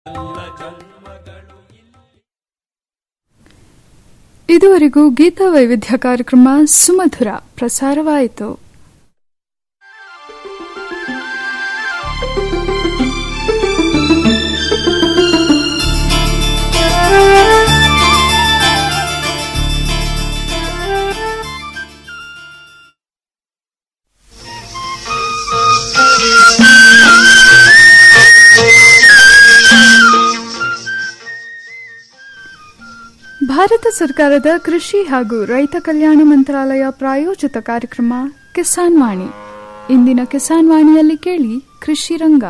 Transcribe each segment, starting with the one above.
ಇದುವರೆಗೂ ಗೀತಾ ವೈವಿಧ್ಯ ಕಾರ್ಯಕ್ರಮ ಸುಮಧುರ ಪ್ರಸಾರವಾಯಿತು ಭಾರತ ಸರ್ಕಾರದ ಕೃಷಿ ಹಾಗೂ ರೈತ ಕಲ್ಯಾಣ ಮಂತ್ರಾಲಯ ಪ್ರಾಯೋಜಿತ ಕಾರ್ಯಕ್ರಮ ಕಿಸಾನ್ ವಾಣಿ ಇಂದಿನ ಕಿಸಾನ್ ವಾಣಿಯಲ್ಲಿ ಕೇಳಿ ಕೃಷಿ ರಂಗ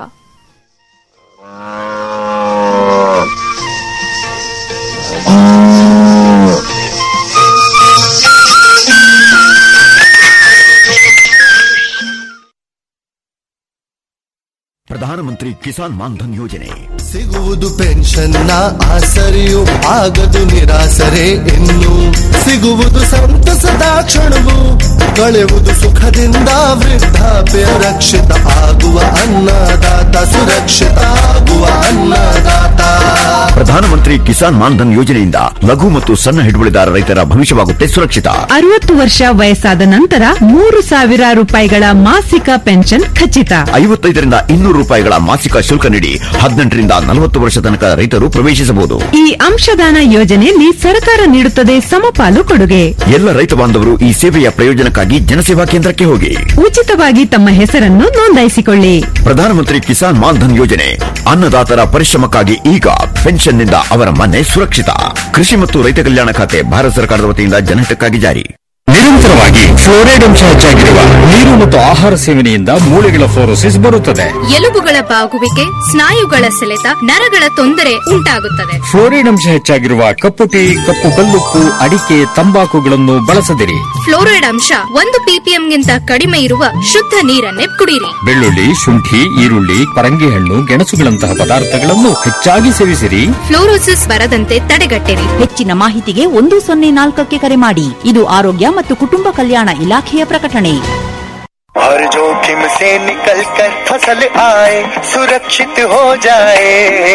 ಪ್ರಧಾನಮಂತ್ರಿ ಕಿಸಾನ್ ಮಾನ್ಧನ್ ಯೋಜನೆ ಸಿಗುವುದು ಪೆನ್ಷನ್ನ ಆಸರೆಯು ಆಗದು ನಿರಾಸರೆ ಇನ್ನು ಸಿಗುವುದು ಸಂತಸದ ಕ್ಷಣವು ಕಳೆಯುವುದು ಸುಖದಿಂದ ವೃದ್ಧಾಪ್ಯ ರಕ್ಷಿತ ಆಗುವ ಅನ್ನದಾತ ಸುರಕ್ಷಿತ ಆಗುವ ಅನ್ನದಾತ ಪ್ರಧಾನಮಂತ್ರಿ ಕಿಸಾನ್ ಮಾನ್ಧನ್ ಯೋಜನೆಯಿಂದ ಲಘು ಮತ್ತು ಸಣ್ಣ ಹಿಡುವಳಿದಾರ ರೈತರ ಭವಿಷ್ಯವಾಗುತ್ತೆ ಸುರಕ್ಷಿತ ಅರವತ್ತು ವರ್ಷ ವಯಸ್ಸಾದ ನಂತರ ಮೂರು ಸಾವಿರ ರೂಪಾಯಿಗಳ ಮಾಸಿಕ ಪೆನ್ಷನ್ ಖಚಿತ ಐವತ್ತೈದರಿಂದ ಇನ್ನೂರು ರೂಪಾಯಿಗಳ ಮಾಸಿಕ ಶುಲ್ಕ ನೀಡಿ ಹದಿನೆಂಟರಿಂದ ನಲವತ್ತು ವರ್ಷ ತನಕ ರೈತರು ಪ್ರವೇಶಿಸಬಹುದು ಈ ಅಂಶದಾನ ಯೋಜನೆಯಲ್ಲಿ ಸರ್ಕಾರ ನೀಡುತ್ತದೆ ಸಮಪಾಲು ಕೊಡುಗೆ ಎಲ್ಲ ರೈತ ಬಾಂಧವರು ಈ ಸೇವೆಯ ಪ್ರಯೋಜನಕ್ಕಾಗಿ ಜನಸೇವಾ ಕೇಂದ್ರಕ್ಕೆ ಹೋಗಿ ಉಚಿತವಾಗಿ ತಮ್ಮ ಹೆಸರನ್ನು ನೋಂದಾಯಿಸಿಕೊಳ್ಳಿ ಪ್ರಧಾನಮಂತ್ರಿ ಕಿಸಾನ್ ಮಾನ್ಧನ್ ಯೋಜನೆ ಅನ್ನದಾತರ ಪರಿಶ್ರಮಕ್ಕಾಗಿ ಈಗ ಪೆನ್ಷನ್ನಿಂದ ಅವರ ಮನೆ ಸುರಕ್ಷಿತ ಕೃಷಿ ಮತ್ತು ರೈತ ಕಲ್ಯಾಣ ಖಾತೆ ಭಾರತ ಸರ್ಕಾರದ ವತಿಯಿಂದ ಜನಹಿತಕ್ಕಾಗಿ ಜಾರಿ ನಿರಂತರವಾಗಿ ಫ್ಲೋರೈಡ್ ಅಂಶ ಹೆಚ್ಚಾಗಿರುವ ನೀರು ಮತ್ತು ಆಹಾರ ಸೇವನೆಯಿಂದ ಮೂಳೆಗಳ ಫ್ಲೋರೋಸಿಸ್ ಬರುತ್ತದೆ ಎಲುಬುಗಳ ಬಾಗುವಿಕೆ ಸ್ನಾಯುಗಳ ಸೆಳೆತ ನರಗಳ ತೊಂದರೆ ಉಂಟಾಗುತ್ತದೆ ಫ್ಲೋರೈಡ್ ಅಂಶ ಹೆಚ್ಚಾಗಿರುವ ಕಪ್ಪು ಟೀ ಕಪ್ಪು ಕಲ್ಲುಪ್ಪು ಅಡಿಕೆ ತಂಬಾಕುಗಳನ್ನು ಬಳಸದಿರಿ ಫ್ಲೋರೈಡ್ ಅಂಶ ಒಂದು ಪಿಪಿಎಂಗಿಂತ ಕಡಿಮೆ ಇರುವ ಶುದ್ಧ ನೀರನ್ನೇ ಕುಡಿಯಿರಿ ಬೆಳ್ಳುಳ್ಳಿ ಶುಂಠಿ ಈರುಳ್ಳಿ ಪರಂಗಿ ಹಣ್ಣು ಗೆಣಸುಗಳಂತಹ ಪದಾರ್ಥಗಳನ್ನು ಹೆಚ್ಚಾಗಿ ಸೇವಿಸಿರಿ ಫ್ಲೋರೋಸಿಸ್ ಬರದಂತೆ ತಡೆಗಟ್ಟಿರಿ ಹೆಚ್ಚಿನ ಮಾಹಿತಿಗೆ ಒಂದು ಸೊನ್ನೆ ನಾಲ್ಕಕ್ಕೆ ಕರೆ ಮಾಡಿ ಇದು ಆರೋಗ್ಯ ಮತ್ತು ಕುಟುಂಬ ಕಲ್ಯಾಣ ಇಲಾಖೆಯ ಪ್ರಕಟಣೆ हर जोखिम से निकल कर फसल आए सुरक्षित हो जाए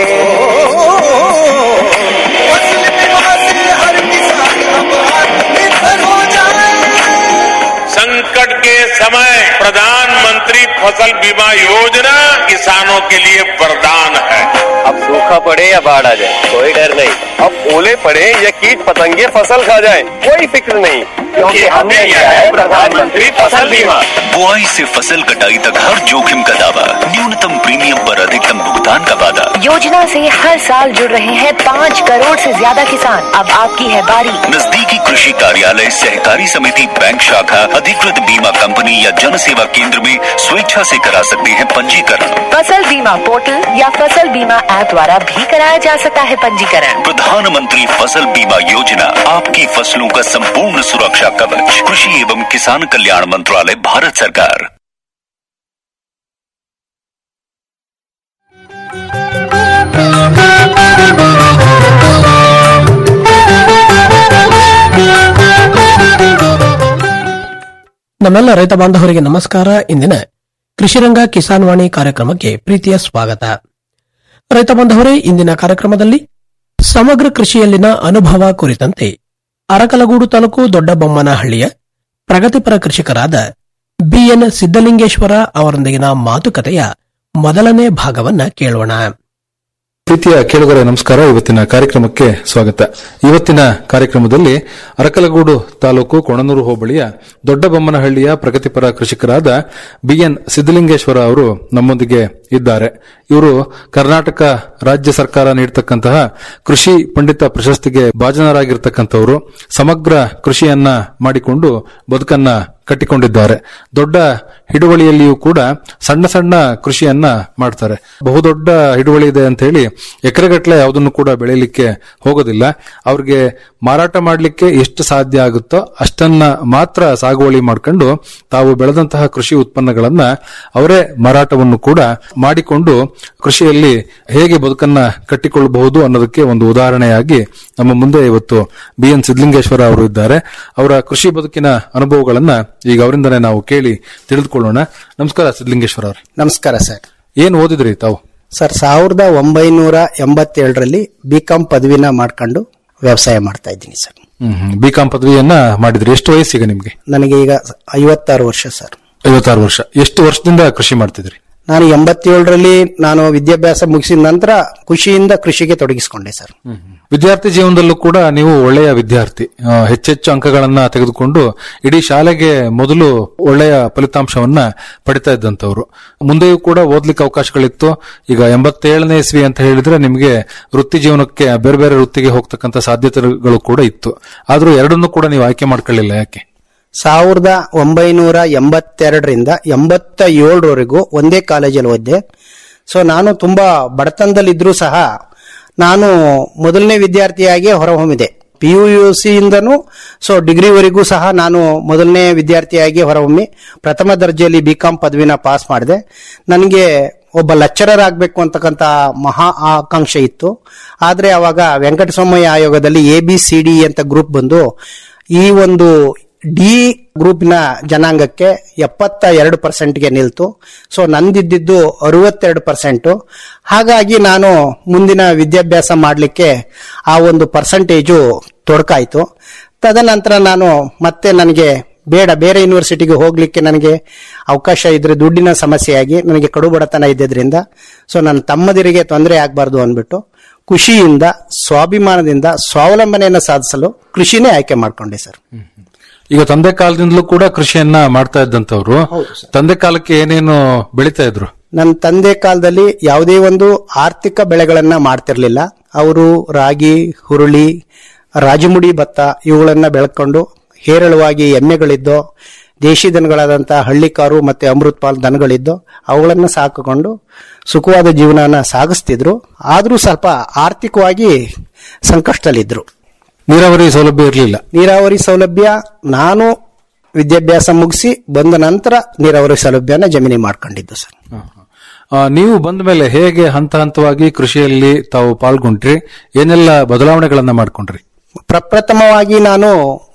फसल बीमा से हर किसान अब आत्मनिर्भर हो जाए संकट के समय प्रधानमंत्री फसल बीमा योजना किसानों के लिए वरदान है अब सूखा पड़े या बाढ़ आ जाए कोई डर नहीं अब ओले पड़े या कीट पतंगे फसल खा जाए कोई फिक्र नहीं क्योंकि हमने लिया है प्रधानमंत्री फसल बीमा बुआई से फसल कटाई तक हर जोखिम का दावा न्यूनतम प्रीमियम पर अधिकतम भुगतान का वादा योजना से हर साल जुड़ रहे हैं पाँच करोड़ से ज्यादा किसान अब आपकी है बारी नजदीकी कृषि कार्यालय सहकारी समिति बैंक शाखा अधिकृत बीमा कंपनी या जन सेवा केंद्र में स्वेच्छा से करा सकते हैं पंजीकरण फसल बीमा पोर्टल या फसल बीमा ऐप द्वारा भी कराया जा सकता है पंजीकरण प्रधानमंत्री फसल बीमा योजना आपकी फसलों का संपूर्ण सुरक्षा कवच कृषि एवं किसान कल्याण मंत्रालय भारत सरकार ನಮ್ಮೆಲ್ಲ ರೈತ ಬಾಂಧವರಿಗೆ ನಮಸ್ಕಾರ ಇಂದಿನ ಕೃಷಿರಂಗ ಕಿಸಾನ್ ವಾಣಿ ಕಾರ್ಯಕ್ರಮಕ್ಕೆ ಪ್ರೀತಿಯ ಸ್ವಾಗತ ರೈತ ಬಾಂಧವರೇ ಇಂದಿನ ಕಾರ್ಯಕ್ರಮದಲ್ಲಿ ಸಮಗ್ರ ಕೃಷಿಯಲ್ಲಿನ ಅನುಭವ ಕುರಿತಂತೆ ಅರಕಲಗೂಡು ತಾಲೂಕು ದೊಡ್ಡಬೊಮ್ಮನಹಳ್ಳಿಯ ಪ್ರಗತಿಪರ ಕೃಷಿಕರಾದ ಬಿಎನ್ ಸಿದ್ದಲಿಂಗೇಶ್ವರ ಅವರೊಂದಿಗಿನ ಮಾತುಕತೆಯ ಮೊದಲನೇ ಭಾಗವನ್ನ ಕೇಳೋಣ ಪ್ರೀತಿಯ ಕೇಳುಗರ ನಮಸ್ಕಾರ ಇವತ್ತಿನ ಕಾರ್ಯಕ್ರಮಕ್ಕೆ ಸ್ವಾಗತ ಇವತ್ತಿನ ಕಾರ್ಯಕ್ರಮದಲ್ಲಿ ಅರಕಲಗೂಡು ತಾಲೂಕು ಕೊಣನೂರು ಹೋಬಳಿಯ ದೊಡ್ಡಬೊಮ್ಮನಹಳ್ಳಿಯ ಪ್ರಗತಿಪರ ಕೃಷಿಕರಾದ ಬಿಎನ್ ಸಿದ್ದಲಿಂಗೇಶ್ವರ ಅವರು ನಮ್ಮೊಂದಿಗೆ ಇದ್ದಾರೆ ಇವರು ಕರ್ನಾಟಕ ರಾಜ್ಯ ಸರ್ಕಾರ ನೀಡತಕ್ಕಂತಹ ಕೃಷಿ ಪಂಡಿತ ಪ್ರಶಸ್ತಿಗೆ ಭಾಜನರಾಗಿರ್ತಕ್ಕಂಥವರು ಸಮಗ್ರ ಕೃಷಿಯನ್ನ ಮಾಡಿಕೊಂಡು ಬದುಕನ್ನ ಕಟ್ಟಿಕೊಂಡಿದ್ದಾರೆ ದೊಡ್ಡ ಹಿಡುವಳಿಯಲ್ಲಿಯೂ ಕೂಡ ಸಣ್ಣ ಸಣ್ಣ ಕೃಷಿಯನ್ನ ಮಾಡ್ತಾರೆ ಬಹುದೊಡ್ಡ ಹಿಡುವಳಿ ಇದೆ ಅಂತ ಹೇಳಿ ಎಕರೆಗಟ್ಟಲೆ ಯಾವುದನ್ನು ಕೂಡ ಬೆಳೆಯಲಿಕ್ಕೆ ಹೋಗೋದಿಲ್ಲ ಅವ್ರಿಗೆ ಮಾರಾಟ ಮಾಡಲಿಕ್ಕೆ ಎಷ್ಟು ಸಾಧ್ಯ ಆಗುತ್ತೋ ಅಷ್ಟನ್ನ ಮಾತ್ರ ಸಾಗುವಳಿ ಮಾಡ್ಕೊಂಡು ತಾವು ಬೆಳೆದಂತಹ ಕೃಷಿ ಉತ್ಪನ್ನಗಳನ್ನ ಅವರೇ ಮಾರಾಟವನ್ನು ಕೂಡ ಮಾಡಿಕೊಂಡು ಕೃಷಿಯಲ್ಲಿ ಹೇಗೆ ಬದುಕನ್ನ ಕಟ್ಟಿಕೊಳ್ಳಬಹುದು ಅನ್ನೋದಕ್ಕೆ ಒಂದು ಉದಾಹರಣೆಯಾಗಿ ನಮ್ಮ ಮುಂದೆ ಇವತ್ತು ಬಿ ಎನ್ ಸಿದ್ಲಿಂಗೇಶ್ವರ ಅವರು ಇದ್ದಾರೆ ಅವರ ಕೃಷಿ ಬದುಕಿನ ಅನುಭವಗಳನ್ನ ಈಗ ಅವರಿಂದನೇ ನಾವು ಕೇಳಿ ತಿಳಿದುಕೊಳ್ಳೋಣ ನಮಸ್ಕಾರ ಸಿದ್ಲಿಂಗೇಶ್ವರ ಅವ್ರೆ ನಮಸ್ಕಾರ ಸರ್ ಏನ್ ಓದಿದ್ರಿ ತಾವು ಸರ್ ಸಾವಿರದ ಒಂಬೈನೂರ ಎಂಬತ್ತೇಳರಲ್ಲಿ ಬಿ ಕಾಂ ಪದವಿನ ಮಾಡ್ಕೊಂಡು ವ್ಯವಸಾಯ ಮಾಡ್ತಾ ಇದ್ದೀನಿ ಸರ್ ಬಿ ಕಾಂ ಪದವಿಯನ್ನ ಮಾಡಿದ್ರಿ ಎಷ್ಟು ವಯಸ್ಸಿಗೆ ನಿಮ್ಗೆ ನನಗೆ ಈಗ ಐವತ್ತಾರು ವರ್ಷ ಸರ್ ಐವತ್ತಾರು ವರ್ಷ ಎಷ್ಟು ವರ್ಷದಿಂದ ಕೃಷಿ ಮಾಡ್ತಿದ್ರಿ ನಾನು ಎಂಬತ್ತೇಳರಲ್ಲಿ ನಾನು ವಿದ್ಯಾಭ್ಯಾಸ ಮುಗಿಸಿದ ನಂತರ ಖುಷಿಯಿಂದ ಕೃಷಿಗೆ ತೊಡಗಿಸಿಕೊಂಡೆ ಸರ್ ವಿದ್ಯಾರ್ಥಿ ಜೀವನದಲ್ಲೂ ಕೂಡ ನೀವು ಒಳ್ಳೆಯ ವಿದ್ಯಾರ್ಥಿ ಆ, ಹೆಚ್ಚೆಚ್ಚು ಅಂಕಗಳನ್ನ ತೆಗೆದುಕೊಂಡು ಇಡೀ ಶಾಲೆಗೆ ಮೊದಲು ಒಳ್ಳೆಯ ಫಲಿತಾಂಶವನ್ನ ಪಡಿತಾ ಇದ್ದಂತವ್ರು ಮುಂದೆಯೂ ಕೂಡ ಓದ್ಲಿಕ್ಕೆ ಅವಕಾಶಗಳಿತ್ತು ಈಗ ಎಂಬತ್ತೇಳನೇ ಇಸ್ವಿ ಅಂತ ಹೇಳಿದ್ರೆ ನಿಮಗೆ ವೃತ್ತಿ ಜೀವನಕ್ಕೆ ಬೇರೆ ಬೇರೆ ವೃತ್ತಿಗೆ ಹೋಗ್ತಕ್ಕಂಥ ಸಾಧ್ಯತೆಗಳು ಕೂಡ ಇತ್ತು ಆದ್ರೂ ಎರಡನ್ನೂ ಕೂಡ ನೀವು ಆಯ್ಕೆ ಮಾಡ್ಕೊಳ್ಳಿಲ್ಲ ಯಾಕೆ ಸಾವಿರದ ಒಂಬೈನೂರ ಎಂಬತ್ತೆರಡರಿಂದ ಎಂಬತ್ತ ಏಳರವರೆಗೂ ಒಂದೇ ಕಾಲೇಜಲ್ಲಿ ಓದಿದೆ ಸೊ ನಾನು ತುಂಬಾ ಬಡತನದಲ್ಲಿದ್ರೂ ಸಹ ನಾನು ಮೊದಲನೇ ವಿದ್ಯಾರ್ಥಿಯಾಗಿ ಹೊರಹೊಮ್ಮಿದೆ ಪಿ ಯು ಯು ಸಿಯಿಂದನೂ ಸೊ ಡಿಗ್ರಿವರೆಗೂ ಸಹ ನಾನು ಮೊದಲನೇ ವಿದ್ಯಾರ್ಥಿಯಾಗಿ ಹೊರಹೊಮ್ಮಿ ಪ್ರಥಮ ದರ್ಜೆಯಲ್ಲಿ ಬಿ ಕಾಂ ಪದವಿನ ಪಾಸ್ ಮಾಡಿದೆ ನನಗೆ ಒಬ್ಬ ಲೆಕ್ಚರರ್ ಆಗಬೇಕು ಅಂತಕ್ಕಂಥ ಮಹಾ ಆಕಾಂಕ್ಷೆ ಇತ್ತು ಆದರೆ ಅವಾಗ ವೆಂಕಟಸ್ವಾಮಯ್ಯ ಆಯೋಗದಲ್ಲಿ ಎ ಬಿ ಸಿ ಡಿ ಅಂತ ಗ್ರೂಪ್ ಬಂದು ಈ ಒಂದು ಡಿ ಗ್ರೂಪ್ನ ಜನಾಂಗಕ್ಕೆ ಎಪ್ಪತ್ತ ಎರಡು ಪರ್ಸೆಂಟ್ಗೆ ನಿಲ್ತು ಸೊ ನಂದಿದ್ದು ಅರವತ್ತೆರಡು ಪರ್ಸೆಂಟು ಹಾಗಾಗಿ ನಾನು ಮುಂದಿನ ವಿದ್ಯಾಭ್ಯಾಸ ಮಾಡಲಿಕ್ಕೆ ಆ ಒಂದು ಪರ್ಸೆಂಟೇಜು ತೊಡಕಾಯಿತು ತದನಂತರ ನಾನು ಮತ್ತೆ ನನಗೆ ಬೇಡ ಬೇರೆ ಯೂನಿವರ್ಸಿಟಿಗೆ ಹೋಗ್ಲಿಕ್ಕೆ ನನಗೆ ಅವಕಾಶ ಇದ್ರೆ ದುಡ್ಡಿನ ಸಮಸ್ಯೆಯಾಗಿ ನನಗೆ ಕಡು ಬಡತನ ಇದ್ದಿದ್ರಿಂದ ಸೊ ನನ್ನ ತಮ್ಮದಿರಿಗೆ ತೊಂದರೆ ಆಗಬಾರ್ದು ಅಂದ್ಬಿಟ್ಟು ಖುಷಿಯಿಂದ ಸ್ವಾಭಿಮಾನದಿಂದ ಸ್ವಾವಲಂಬನೆಯನ್ನು ಸಾಧಿಸಲು ಕೃಷಿನೇ ಆಯ್ಕೆ ಮಾಡ್ಕೊಂಡೆ ಸರ್ ಈಗ ತಂದೆ ಕಾಲದಿಂದಲೂ ಕೂಡ ಕೃಷಿಯನ್ನ ಮಾಡ್ತಾ ಇದ್ದಂತವ್ರು ತಂದೆ ಕಾಲಕ್ಕೆ ಏನೇನು ಬೆಳಿತಾ ಇದ್ರು ನನ್ನ ತಂದೆ ಕಾಲದಲ್ಲಿ ಯಾವುದೇ ಒಂದು ಆರ್ಥಿಕ ಬೆಳೆಗಳನ್ನ ಮಾಡ್ತಿರ್ಲಿಲ್ಲ ಅವರು ರಾಗಿ ಹುರುಳಿ ರಾಜಮುಡಿ ಭತ್ತ ಇವುಗಳನ್ನ ಬೆಳ್ಕೊಂಡು ಹೇರಳವಾಗಿ ಎಮ್ಮೆಗಳಿದ್ದು ದೇಶಿ ದನಗಳಾದಂತಹ ಹಳ್ಳಿಕಾರು ಮತ್ತೆ ಅಮೃತ್ ಪಾಲ್ ದನಗಳಿದ್ದು ಅವುಗಳನ್ನ ಸಾಕಿಕೊಂಡು ಸುಖವಾದ ಜೀವನನ ಸಾಗಿಸ್ತಿದ್ರು ಆದ್ರೂ ಸ್ವಲ್ಪ ಆರ್ಥಿಕವಾಗಿ ಸಂಕಷ್ಟದಲ್ಲಿದ್ರು ನೀರಾವರಿ ಸೌಲಭ್ಯ ಇರಲಿಲ್ಲ ನೀರಾವರಿ ಸೌಲಭ್ಯ ನಾನು ವಿದ್ಯಾಭ್ಯಾಸ ಮುಗಿಸಿ ಬಂದ ನಂತರ ನೀರಾವರಿ ಸೌಲಭ್ಯನ ಜಮೀನಿ ಮಾಡ್ಕೊಂಡಿದ್ದು ಸರ್ ಆ, ನೀವು ಬಂದ ಮೇಲೆ ಹೇಗೆ ಹಂತ ಹಂತವಾಗಿ ಕೃಷಿಯಲ್ಲಿ ತಾವು ಪಾಲ್ಗೊಂಡ್ರಿ ಏನೆಲ್ಲ ಬದಲಾವಣೆಗಳನ್ನ ಮಾಡ್ಕೊಂಡ್ರಿ ಪ್ರಪ್ರಥಮವಾಗಿ ನಾನು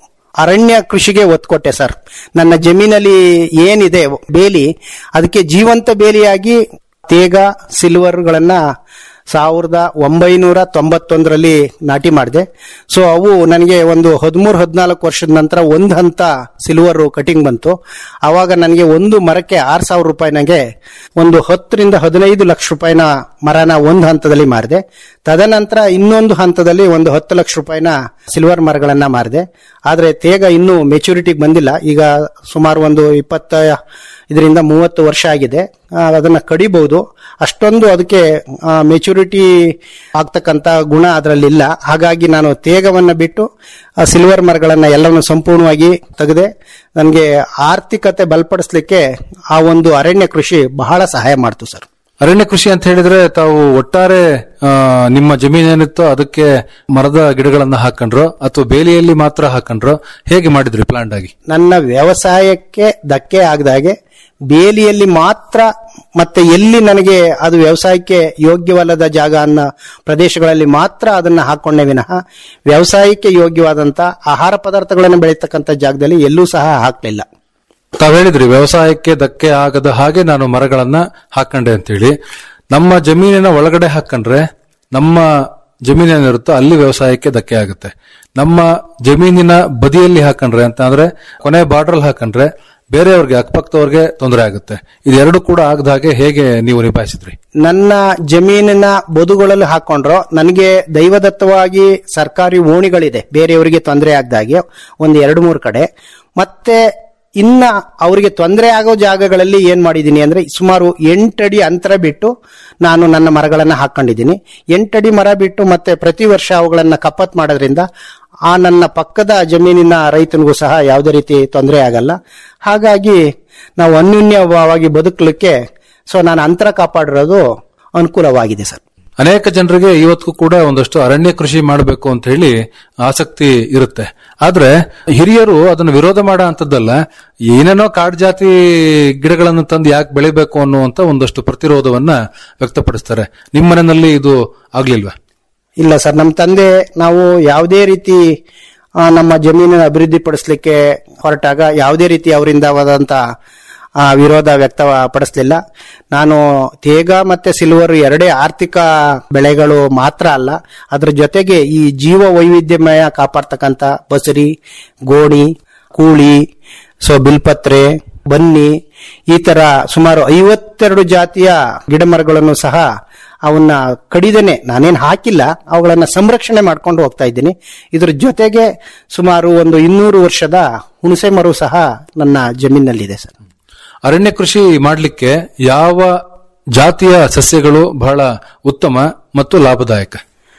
ಅರಣ್ಯ ಕೃಷಿಗೆ ಒತ್ತು ಕೊಟ್ಟೆ ಸರ್ ನನ್ನ ಜಮೀನಲ್ಲಿ ಏನಿದೆ ಬೇಲಿ ಅದಕ್ಕೆ ಜೀವಂತ ಬೇಲಿಯಾಗಿ ತೇಗ ಸಿಲ್ವರ್ಗಳನ್ನ ಸಾವಿರದ ಒಂಬೈನೂರ ತೊಂಬತ್ತೊಂದರಲ್ಲಿ ನಾಟಿ ಮಾಡಿದೆ ಸೊ ಅವು ನನಗೆ ಒಂದು ಹದಿಮೂರು ಹದಿನಾಲ್ಕು ವರ್ಷದ ನಂತರ ಒಂದು ಹಂತ ಸಿಲ್ವರ್ ಕಟಿಂಗ್ ಬಂತು ಆವಾಗ ನನಗೆ ಒಂದು ಮರಕ್ಕೆ ಆರು ಸಾವಿರ ರೂಪಾಯಿ ನನಗೆ ಒಂದು ಹತ್ತರಿಂದ ಹದಿನೈದು ಲಕ್ಷ ರೂಪಾಯಿನ ಮರನ ಒಂದು ಹಂತದಲ್ಲಿ ಮಾರಿದೆ ತದನಂತರ ಇನ್ನೊಂದು ಹಂತದಲ್ಲಿ ಒಂದು ಹತ್ತು ಲಕ್ಷ ರೂಪಾಯಿನ ಸಿಲ್ವರ್ ಮರಗಳನ್ನ ಮಾರಿದೆ ಆದ್ರೆ ತೇಗ ಇನ್ನೂ ಮೆಚುರಿಟಿಗೆ ಬಂದಿಲ್ಲ ಈಗ ಸುಮಾರು ಒಂದು ಇಪ್ಪತ್ತ ಇದರಿಂದ ಮೂವತ್ತು ವರ್ಷ ಆಗಿದೆ ಆ, ಅದನ್ನ ಕಡಿಬಹುದು ಅಷ್ಟೊಂದು ಅದಕ್ಕೆ ಮೆಚುರಿಟಿ ಆಗ್ತಕ್ಕಂತ ಗುಣ ಅದರಲ್ಲಿಲ್ಲ ಹಾಗಾಗಿ ನಾನು ತೇಗವನ್ನ ಬಿಟ್ಟು ಆ ಸಿಲ್ವರ್ ಮರಗಳನ್ನ ಎಲ್ಲವನ್ನು ಸಂಪೂರ್ಣವಾಗಿ ತೆಗೆದೆ ನನಗೆ ಆರ್ಥಿಕತೆ ಬಲಪಡಿಸ್ಲಿಕ್ಕೆ ಆ ಒಂದು ಅರಣ್ಯ ಕೃಷಿ ಬಹಳ ಸಹಾಯ ಮಾಡ್ತು ಸರ್ ಅರಣ್ಯ ಕೃಷಿ ಅಂತ ಹೇಳಿದ್ರೆ ತಾವು ಒಟ್ಟಾರೆ ಆ, ನಿಮ್ಮ ಜಮೀನೇನಿತ್ತೋ ಅದಕ್ಕೆ ಮರದ ಗಿಡಗಳನ್ನ ಹಾಕೊಂಡ್ರು ಅಥವಾ ಬೇಲಿಯಲ್ಲಿ ಮಾತ್ರ ಹಾಕೊಂಡ್ರು ಹೇಗೆ ಮಾಡಿದ್ರಿ ಪ್ಲಾಂಟ್ ಆಗಿ ನನ್ನ ವ್ಯವಸಾಯಕ್ಕೆ ಧಕ್ಕೆ ಆಗದಾಗೆ ಬೇಲಿಯಲ್ಲಿ ಮಾತ್ರ ಮತ್ತೆ ಎಲ್ಲಿ ನನಗೆ ಅದು ವ್ಯವಸಾಯಕ್ಕೆ ಯೋಗ್ಯವಲ್ಲದ ಜಾಗ ಅನ್ನೋ ಪ್ರದೇಶಗಳಲ್ಲಿ ಮಾತ್ರ ಅದನ್ನ ಹಾಕೊಂಡೆ ವಿನಃ ವ್ಯವಸಾಯಕ್ಕೆ ಯೋಗ್ಯವಾದಂತ ಆಹಾರ ಪದಾರ್ಥಗಳನ್ನು ಬೆಳೀತಕ್ಕಂಥ ಜಾಗದಲ್ಲಿ ಎಲ್ಲೂ ಸಹ ಹಾಕ್ಲಿಲ್ಲ ತಾವ್ ಹೇಳಿದ್ರಿ ವ್ಯವಸಾಯಕ್ಕೆ ಧಕ್ಕೆ ಆಗದ ಹಾಗೆ ನಾನು ಮರಗಳನ್ನ ಹಾಕೊಂಡೆ ಅಂತೇಳಿ ನಮ್ಮ ಜಮೀನಿನ ಒಳಗಡೆ ಹಾಕೊಂಡ್ರೆ ನಮ್ಮ ಜಮೀನೇನಿರುತ್ತೋ ಅಲ್ಲಿ ವ್ಯವಸಾಯಕ್ಕೆ ಧಕ್ಕೆ ಆಗುತ್ತೆ ನಮ್ಮ ಜಮೀನಿನ ಬದಿಯಲ್ಲಿ ಹಾಕೊಂಡ್ರೆ ಅಂತ ಅಂದ್ರೆ ಕೊನೆ ಬಾರ್ಡರ್ ಹಾಕೊಂಡ್ರೆ ಬೇರೆಯವ್ರಿಗೆ ಅಕ್ಕಪಕ್ಕದವ್ರಿಗೆ ತೊಂದರೆ ಆಗುತ್ತೆ ಇದೆರಡು ಕೂಡ ಆಗದ ಹಾಗೆ ಹೇಗೆ ನೀವು ನಿಭಾಯಿಸಿದ್ರಿ ನನ್ನ ಜಮೀನಿನ ಬದುಗಳಲ್ಲಿ ಹಾಕೊಂಡ್ರು ನನಗೆ ದೈವದತ್ತವಾಗಿ ಸರ್ಕಾರಿ ಓಣಿಗಳಿದೆ ಬೇರೆಯವರಿಗೆ ತೊಂದರೆ ಆಗದಾಗೆ ಒಂದು ಎರಡು ಮೂರು ಕಡೆ ಮತ್ತೆ ಇನ್ನ ಅವರಿಗೆ ತೊಂದರೆ ಆಗೋ ಜಾಗಗಳಲ್ಲಿ ಏನ್ ಮಾಡಿದೀನಿ ಅಂದ್ರೆ ಸುಮಾರು ಎಂಟಡಿ ಅಂತರ ಬಿಟ್ಟು ನಾನು ನನ್ನ ಮರಗಳನ್ನ ಹಾಕೊಂಡಿದ್ದೀನಿ ಎಂಟಡಿ ಮರ ಬಿಟ್ಟು ಮತ್ತೆ ಪ್ರತಿ ವರ್ಷ ಅವುಗಳನ್ನ ಕಪ್ಪತ್ ಮಾಡೋದ್ರಿಂದ ಆ ನನ್ನ ಪಕ್ಕದ ಜಮೀನಿನ ರೈತನಿಗೂ ಸಹ ಯಾವುದೇ ರೀತಿ ತೊಂದರೆ ಆಗಲ್ಲ ಹಾಗಾಗಿ ನಾವು ಅನ್ಯೂನ್ಯವಾಗಿ ಬದುಕಲಿಕ್ಕೆ ಸೊ ನಾನು ಅಂತರ ಕಾಪಾಡಿರೋದು ಅನುಕೂಲವಾಗಿದೆ ಸರ್ ಅನೇಕ ಜನರಿಗೆ ಇವತ್ತಿಗೂ ಕೂಡ ಒಂದಷ್ಟು ಅರಣ್ಯ ಕೃಷಿ ಮಾಡಬೇಕು ಅಂತ ಹೇಳಿ ಆಸಕ್ತಿ ಇರುತ್ತೆ ಆದ್ರೆ ಹಿರಿಯರು ಅದನ್ನು ವಿರೋಧ ಮಾಡೋ ಅಂತದ್ದಲ್ಲ ಏನೇನೋ ಕಾಡು ಜಾತಿ ಗಿಡಗಳನ್ನು ತಂದು ಯಾಕೆ ಬೆಳಿಬೇಕು ಅನ್ನುವಂತ ಒಂದಷ್ಟು ಪ್ರತಿರೋಧವನ್ನ ವ್ಯಕ್ತಪಡಿಸ್ತಾರೆ ನಿಮ್ಮ ಮನೆಯಲ್ಲಿ ಇದು ಆಗ್ಲಿಲ್ವಾ ಇಲ್ಲ ಸರ್ ನಮ್ಮ ತಂದೆ ನಾವು ಯಾವುದೇ ರೀತಿ ಆ, ನಮ್ಮ ಜಮೀನನ್ನು ಅಭಿವೃದ್ಧಿ ಪಡಿಸ್ಲಿಕ್ಕೆ ಹೊರಟಾಗ ಯಾವುದೇ ರೀತಿ ಅವರಿಂದವಾದಂತ ಆ, ವಿರೋಧ ವ್ಯಕ್ತಪಡಿಸಲಿಲ್ಲ ನಾನು ತೇಗ ಮತ್ತೆ ಸಿಲ್ವರ್ ಎರಡೇ ಆರ್ಥಿಕ ಬೆಳೆಗಳು ಮಾತ್ರ ಅಲ್ಲ ಅದ್ರ ಜೊತೆಗೆ ಈ ಜೀವ ವೈವಿಧ್ಯಮಯ ಕಾಪಾಡ್ತಕ್ಕಂಥ ಬಸರಿ ಗೋಣಿ ಕೂಳಿ ಸೊ ಬಿಲ್ಪತ್ರೆ ಬನ್ನಿ ಈ ತರ ಸುಮಾರು ಐವತ್ತೆರಡು ಜಾತಿಯ ಗಿಡಮರಗಳನ್ನು ಸಹ ಅವನ್ನ ಕಡಿದೇನೆ ನಾನೇನ್ ಹಾಕಿಲ್ಲ ಅವುಗಳನ್ನ ಸಂರಕ್ಷಣೆ ಮಾಡ್ಕೊಂಡು ಹೋಗ್ತಾ ಇದ್ದೀನಿ ಇದ್ರ ಜೊತೆಗೆ ಸುಮಾರು ಒಂದು ಇನ್ನೂರು ವರ್ಷದ ಹುಣಸೆ ಮರು ಸಹ ನನ್ನ ಜಮೀನಲ್ಲಿದೆ ಸರ್ ಅರಣ್ಯ ಕೃಷಿ ಮಾಡಲಿಕ್ಕೆ ಯಾವ ಜಾತಿಯ ಸಸ್ಯಗಳು ಬಹಳ ಉತ್ತಮ ಮತ್ತು ಲಾಭದಾಯಕ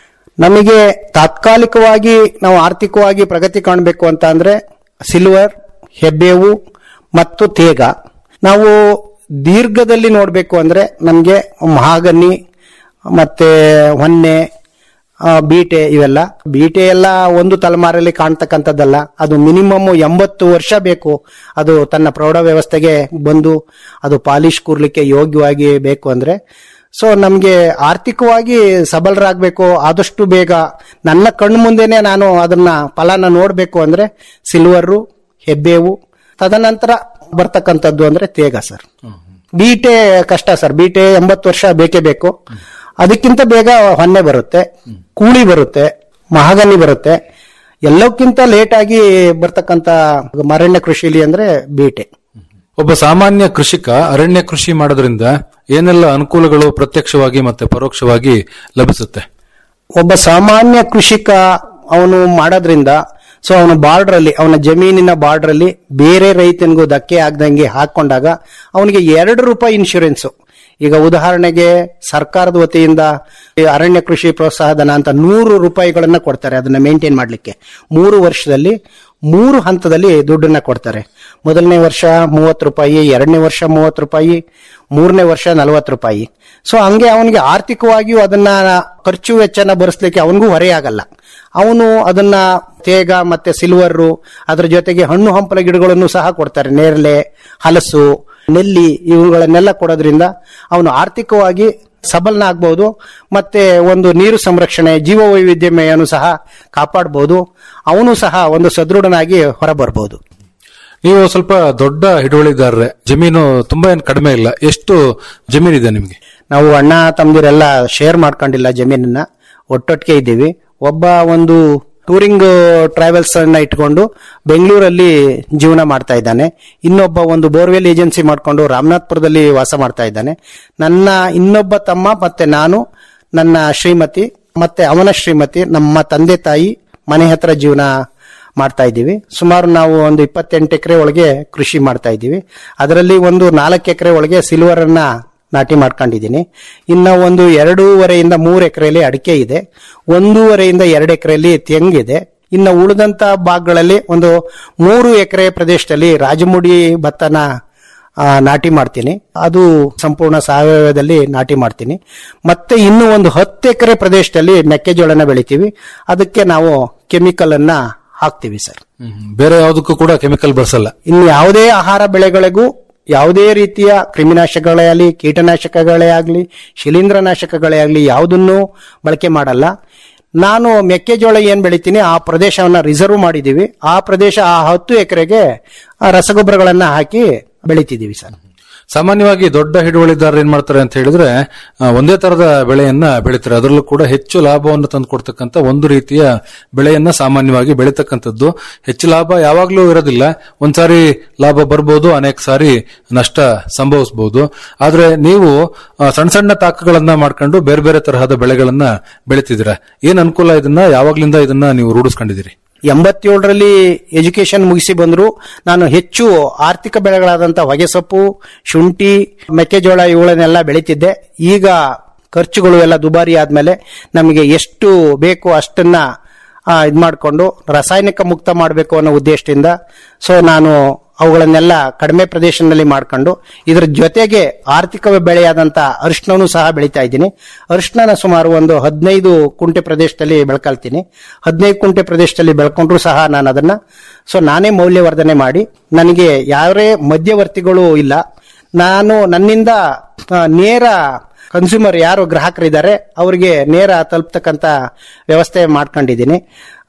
ನಮಗೆ ತಾತ್ಕಾಲಿಕವಾಗಿ ನಾವು ಆರ್ಥಿಕವಾಗಿ ಪ್ರಗತಿ ಕಾಣಬೇಕು ಅಂತ ಅಂದ್ರೆ ಸಿಲ್ವರ್ ಹೆಬ್ಬೇವು ಮತ್ತು ತೇಗ ನಾವು ದೀರ್ಘದಲ್ಲಿ ನೋಡಬೇಕು ಅಂದ್ರೆ ನಮಗೆ ಮಹಾಗನಿ ಮತ್ತೆ ಹೊನ್ನೆ ಆ, ಬೀಟೆ ಇವೆಲ್ಲ ಬೀಟೆ ಎಲ್ಲ ಒಂದು ತಲೆಮಾರಲ್ಲಿ ಕಾಣ್ತಕ್ಕಂಥದ್ದಲ್ಲ ಅದು ಮಿನಿಮಮ್ ಎಂಬತ್ತು ವರ್ಷ ಬೇಕು ಅದು ತನ್ನ ಪ್ರೌಢ ವ್ಯವಸ್ಥೆಗೆ ಬಂದು ಅದು ಪಾಲಿಶ್ ಕೂರ್ಲಿಕ್ಕೆ ಯೋಗ್ಯವಾಗಿ ಬೇಕು ಅಂದ್ರೆ ಸೊ ನಮ್ಗೆ ಆರ್ಥಿಕವಾಗಿ ಸಬಲರಾಗಬೇಕು ಆದಷ್ಟು ಬೇಗ ನನ್ನ ಕಣ್ಣು ಮುಂದೆನೆ ನಾನು ಅದನ್ನ ಫಲನ ನೋಡ್ಬೇಕು ಅಂದ್ರೆ ಸಿಲ್ವರು ಹೆಬ್ಬೇವು ತದನಂತರ ಬರ್ತಕ್ಕಂಥದ್ದು ಅಂದ್ರೆ ತೇಗ ಸರ್ ಬೀಟೆ ಕಷ್ಟ ಸರ್ ಬೀಟೆ ಎಂಬತ್ತು ವರ್ಷ ಬೇಕೇ ಬೇಕು ಅದಕ್ಕಿಂತ ಬೇಗ ಹೊನ್ನೆ ಬರುತ್ತೆ ಕೂಳಿ ಬರುತ್ತೆ ಮಹಾಗನಿ ಬರುತ್ತೆ ಎಲ್ಲಕ್ಕಿಂತ ಲೇಟ್ ಆಗಿ ಬರ್ತಕ್ಕಂಥ ಅರಣ್ಯ ಕೃಷಿಲಿ ಅಂದ್ರೆ ಬೀಟೆ ಒಬ್ಬ ಸಾಮಾನ್ಯ ಕೃಷಿಕ ಅರಣ್ಯ ಕೃಷಿ ಮಾಡೋದ್ರಿಂದ ಏನೆಲ್ಲ ಅನುಕೂಲಗಳು ಪ್ರತ್ಯಕ್ಷವಾಗಿ ಮತ್ತೆ ಪರೋಕ್ಷವಾಗಿ ಲಭಿಸುತ್ತೆ ಒಬ್ಬ ಸಾಮಾನ್ಯ ಕೃಷಿಕ ಅವನು ಮಾಡೋದ್ರಿಂದ ಸೊ ಅವನ ಬಾರ್ಡರ್ ಅಲ್ಲಿ ಅವನ ಜಮೀನಿನ ಬಾರ್ಡರ್ ಅಲ್ಲಿ ಬೇರೆ ರೈತನಿಗೂ ಧಕ್ಕೆ ಆಗ್ದಂಗೆ ಹಾಕೊಂಡಾಗ ಅವನಿಗೆ ಎರಡು ರೂಪಾಯಿ ಇನ್ಶೂರೆನ್ಸ್ ಈಗ ಉದಾಹರಣೆಗೆ ಸರ್ಕಾರದ ವತಿಯಿಂದ ಈ ಅರಣ್ಯ ಕೃಷಿ ಪ್ರೋತ್ಸಾಹಧನ ಅಂತ ನೂರು ರೂಪಾಯಿಗಳನ್ನ ಕೊಡ್ತಾರೆ ಅದನ್ನ ಮೇಂಟೈನ್ ಮಾಡ್ಲಿಕ್ಕೆ ಮೂರು ವರ್ಷದಲ್ಲಿ ಮೂರು ಹಂತದಲ್ಲಿ ದುಡ್ಡನ್ನ ಕೊಡ್ತಾರೆ ಮೊದಲನೇ ವರ್ಷ ಮೂವತ್ತು ರೂಪಾಯಿ ಎರಡನೇ ವರ್ಷ ಮೂವತ್ತು ರೂಪಾಯಿ ಮೂರನೇ ವರ್ಷ ನಲವತ್ತು ರೂಪಾಯಿ ಸೊ ಹಂಗೆ ಅವನಿಗೆ ಆರ್ಥಿಕವಾಗಿಯೂ ಅದನ್ನ ಖರ್ಚು ವೆಚ್ಚನ ಭರಿಸ್ಲಿಕ್ಕೆ ಅವನಿಗೂ ಹೊರೆಯಾಗಲ್ಲ ಅವನು ಅದನ್ನ ತೇಗ ಮತ್ತೆ ಸಿಲ್ವರು ಅದ್ರ ಜೊತೆಗೆ ಹಣ್ಣು ಹಂಪಲ ಗಿಡಗಳನ್ನು ಸಹ ಕೊಡ್ತಾರೆ ನೇರಳೆ ಹಲಸು ನೆಲ್ಲಿ ಇವುಗಳನ್ನೆಲ್ಲ ಕೊಡೋದ್ರಿಂದ ಅವನು ಆರ್ಥಿಕವಾಗಿ ಸಬಲನ ಆಗ್ಬಹುದು ಮತ್ತೆ ಒಂದು ನೀರು ಸಂರಕ್ಷಣೆ ಜೀವ ವೈವಿಧ್ಯಮಯನು ಸಹ ಕಾಪಾಡಬಹುದು ಅವನು ಸಹ ಒಂದು ಸದೃಢನಾಗಿ ಹೊರಬರಬಹುದು ನೀವು ಸ್ವಲ್ಪ ದೊಡ್ಡ ಹಿಡುವಳಿದಾರರೆ ಜಮೀನು ತುಂಬಾ ಏನು ಕಡಿಮೆ ಇಲ್ಲ ಎಷ್ಟು ಜಮೀನಿದೆ ನಿಮಗೆ ನಾವು ಅಣ್ಣ ತಮ್ಮದಿರೆಲ್ಲ ಶೇರ್ ಮಾಡ್ಕೊಂಡಿಲ್ಲ ಜಮೀನನ್ನ ಒಟ್ಟೊಟ್ಟಿಗೆ ಇದ್ದೀವಿ ಒಬ್ಬ ಒಂದು ಟೂರಿಂಗ್ ಟ್ರಾವೆಲ್ಸ್ ಅನ್ನ ಇಟ್ಕೊಂಡು ಬೆಂಗಳೂರಲ್ಲಿ ಜೀವನ ಮಾಡ್ತಾ ಇದ್ದಾನೆ ಇನ್ನೊಬ್ಬ ಒಂದು ಬೋರ್ವೆಲ್ ಏಜೆನ್ಸಿ ಮಾಡ್ಕೊಂಡು ರಾಮನಾಥ್ಪುರದಲ್ಲಿ ವಾಸ ಮಾಡ್ತಾ ಇದ್ದಾನೆ ನನ್ನ ಇನ್ನೊಬ್ಬ ತಮ್ಮ ಮತ್ತೆ ನಾನು ನನ್ನ ಶ್ರೀಮತಿ ಮತ್ತೆ ಅವನ ಶ್ರೀಮತಿ ನಮ್ಮ ತಂದೆ ತಾಯಿ ಮನೆ ಹತ್ರ ಜೀವನ ಮಾಡ್ತಾ ಇದ್ದೀವಿ ಸುಮಾರು ನಾವು ಒಂದು ಇಪ್ಪತ್ತೆಂಟು ಎಕರೆ ಒಳಗೆ ಕೃಷಿ ಮಾಡ್ತಾ ಇದ್ದೀವಿ ಅದರಲ್ಲಿ ಒಂದು ನಾಲ್ಕು ಎಕರೆ ಒಳಗೆ ಸಿಲ್ವರ್ ಅನ್ನ ನಾಟಿ ಮಾಡ್ಕೊಂಡಿದ್ದೀನಿ ಇನ್ನ ಒಂದು ಎರಡೂವರೆಯಿಂದ ಮೂರು ಎಕರೆಯಲ್ಲಿ ಅಡಿಕೆ ಇದೆ ಒಂದೂವರೆಯಿಂದ ಎರಡು ಎಕರೆಯಲ್ಲಿ ತೆಂಗಿದೆ ಇನ್ನು ಉಳಿದಂತ ಭಾಗಗಳಲ್ಲಿ ಒಂದು ಮೂರು ಎಕರೆ ಪ್ರದೇಶದಲ್ಲಿ ರಾಜಮುಡಿ ಭತ್ತನ ಆ, ನಾಟಿ ಮಾಡ್ತೀನಿ ಅದು ಸಂಪೂರ್ಣ ಸಾವಯವದಲ್ಲಿ ನಾಟಿ ಮಾಡ್ತೀನಿ ಮತ್ತೆ ಇನ್ನು ಒಂದು ಹತ್ತು ಎಕರೆ ಪ್ರದೇಶದಲ್ಲಿ ಮೆಕ್ಕೆಜೋಳನ ಬೆಳಿತೀವಿ ಅದಕ್ಕೆ ನಾವು ಕೆಮಿಕಲ್ ಅನ್ನ ಹಾಕ್ತಿವಿ ಸರ್ ಬೇರೆ ಯಾವುದಕ್ಕೂ ಕೂಡ ಕೆಮಿಕಲ್ ಬಳಸಲ್ಲ ಇನ್ನು ಯಾವುದೇ ಆಹಾರ ಬೆಳೆಗಳಿಗೂ ಯಾವುದೇ ರೀತಿಯ ಕ್ರಿಮಿನಾಶಕಗಳೇ ಆಗಲಿ ಕೀಟನಾಶಕಗಳೇ ಆಗಲಿ ಶಿಲೀಂಧ್ರನಾಶಕಗಳೇ ಆಗಲಿ ಯಾವುದನ್ನು ಬಳಕೆ ಮಾಡಲ್ಲ ನಾನು ಮೆಕ್ಕೆಜೋಳ ಏನ್ ಬೆಳಿತೀನಿ ಆ ಪ್ರದೇಶವನ್ನ ರಿಸರ್ವ್ ಮಾಡಿದೀವಿ ಆ ಪ್ರದೇಶ ಆ ಹತ್ತು ಎಕರೆಗೆ ರಸಗೊಬ್ಬರಗಳನ್ನ ಹಾಕಿ ಬೆಳಿತಿದೀವಿ ಸರ್ ಸಾಮಾನ್ಯವಾಗಿ ದೊಡ್ಡ ಹಿಡುವಳಿದಾರರು ಏನ್ ಮಾಡ್ತಾರೆ ಅಂತ ಹೇಳಿದ್ರೆ ಆ, ಒಂದೇ ತರದ ಬೆಳೆಯನ್ನ ಬೆಳಿತಾರೆ ಅದರಲ್ಲೂ ಕೂಡ ಹೆಚ್ಚು ಲಾಭವನ್ನು ತಂದು ಕೊಡ್ತಕ್ಕಂತ ಒಂದು ರೀತಿಯ ಬೆಳೆಯನ್ನ ಸಾಮಾನ್ಯವಾಗಿ ಬೆಳಿತಕ್ಕಂಥದ್ದು ಹೆಚ್ಚು ಲಾಭ ಯಾವಾಗ್ಲೂ ಇರೋದಿಲ್ಲ ಒಂದ್ಸಾರಿ ಲಾಭ ಬರ್ಬೋದು ಅನೇಕ ಸಾರಿ ನಷ್ಟ ಸಂಭವಿಸಬಹುದು ಆದ್ರೆ ನೀವು ಆ, ಸಣ್ಣ ಸಣ್ಣ ತಾಕಗಳನ್ನ ಮಾಡ್ಕೊಂಡು ಬೇರೆ ಬೇರೆ ತರಹದ ಬೆಳೆಗಳನ್ನ ಬೆಳಿತಿದ್ದೀರಾ ಏನ್ ಅನುಕೂಲ ಇದನ್ನ ಯಾವಾಗ್ಲಿಂದ ಇದನ್ನ ನೀವು ರೂಢಿಸ್ಕೊಂಡಿದ್ದೀರಿ ಎಂಬತ್ತೇಳರಲ್ಲಿ ಎಜುಕೇಶನ್ ಮುಗಿಸಿ ಬಂದ್ರು ನಾನು ಹೆಚ್ಚು ಆರ್ಥಿಕ ಬೆಳೆಗಳಾದಂತ ಹೊಗೆಸೊಪ್ಪು ಶುಂಠಿ ಮೆಕ್ಕೆಜೋಳ ಇವುಗಳನ್ನೆಲ್ಲ ಬೆಳೀತಿದ್ದೆ ಈಗ ಖರ್ಚುಗಳು ಎಲ್ಲ ದುಬಾರಿ ಆದ್ಮೇಲೆ ನಮಗೆ ಎಷ್ಟು ಬೇಕು ಅಷ್ಟನ್ನ ಇದು ಮಾಡಿಕೊಂಡು ರಾಸಾಯನಿಕ ಮುಕ್ತ ಮಾಡಬೇಕು ಅನ್ನೋ ಉದ್ದೇಶದಿಂದ ಸೊ ನಾನು ಅವುಗಳನ್ನೆಲ್ಲ ಕಡಿಮೆ ಪ್ರದೇಶದಲ್ಲಿ ಮಾಡ್ಕೊಂಡು ಇದ್ರ ಜೊತೆಗೆ ಆರ್ಥಿಕ ಬೆಳೆಯಾದಂತ ಅರಿಶಿನೂ ಸಹ ಬೆಳೀತಾ ಇದ್ದೀನಿ ಅರಿಶಿನ ಸುಮಾರು ಒಂದು ಹದಿನೈದು ಕುಂಟೆ ಪ್ರದೇಶದಲ್ಲಿ ಬೆಳ್ಕೊಳ್ತೀನಿ ಹದಿನೈದು ಕುಂಟೆ ಪ್ರದೇಶದಲ್ಲಿ ಬೆಳ್ಕೊಂಡ್ರು ಸಹ ನಾನು ಅದನ್ನ ಸೊ ನಾನೇ ಮೌಲ್ಯವರ್ಧನೆ ಮಾಡಿ ನನಗೆ ಯಾರೇ ಮಧ್ಯವರ್ತಿಗಳು ಇಲ್ಲ ನಾನು ನನ್ನಿಂದ ಆ, ನೇರ ಕನ್ಸ್ಯೂಮರ್ ಯಾರು ಗ್ರಾಹಕರಿದ್ದಾರೆ ಅವರಿಗೆ ನೇರ ತಲುಪ್ತಕ್ಕಂತ ವ್ಯವಸ್ಥೆ ಮಾಡ್ಕೊಂಡಿದ್ದೀನಿ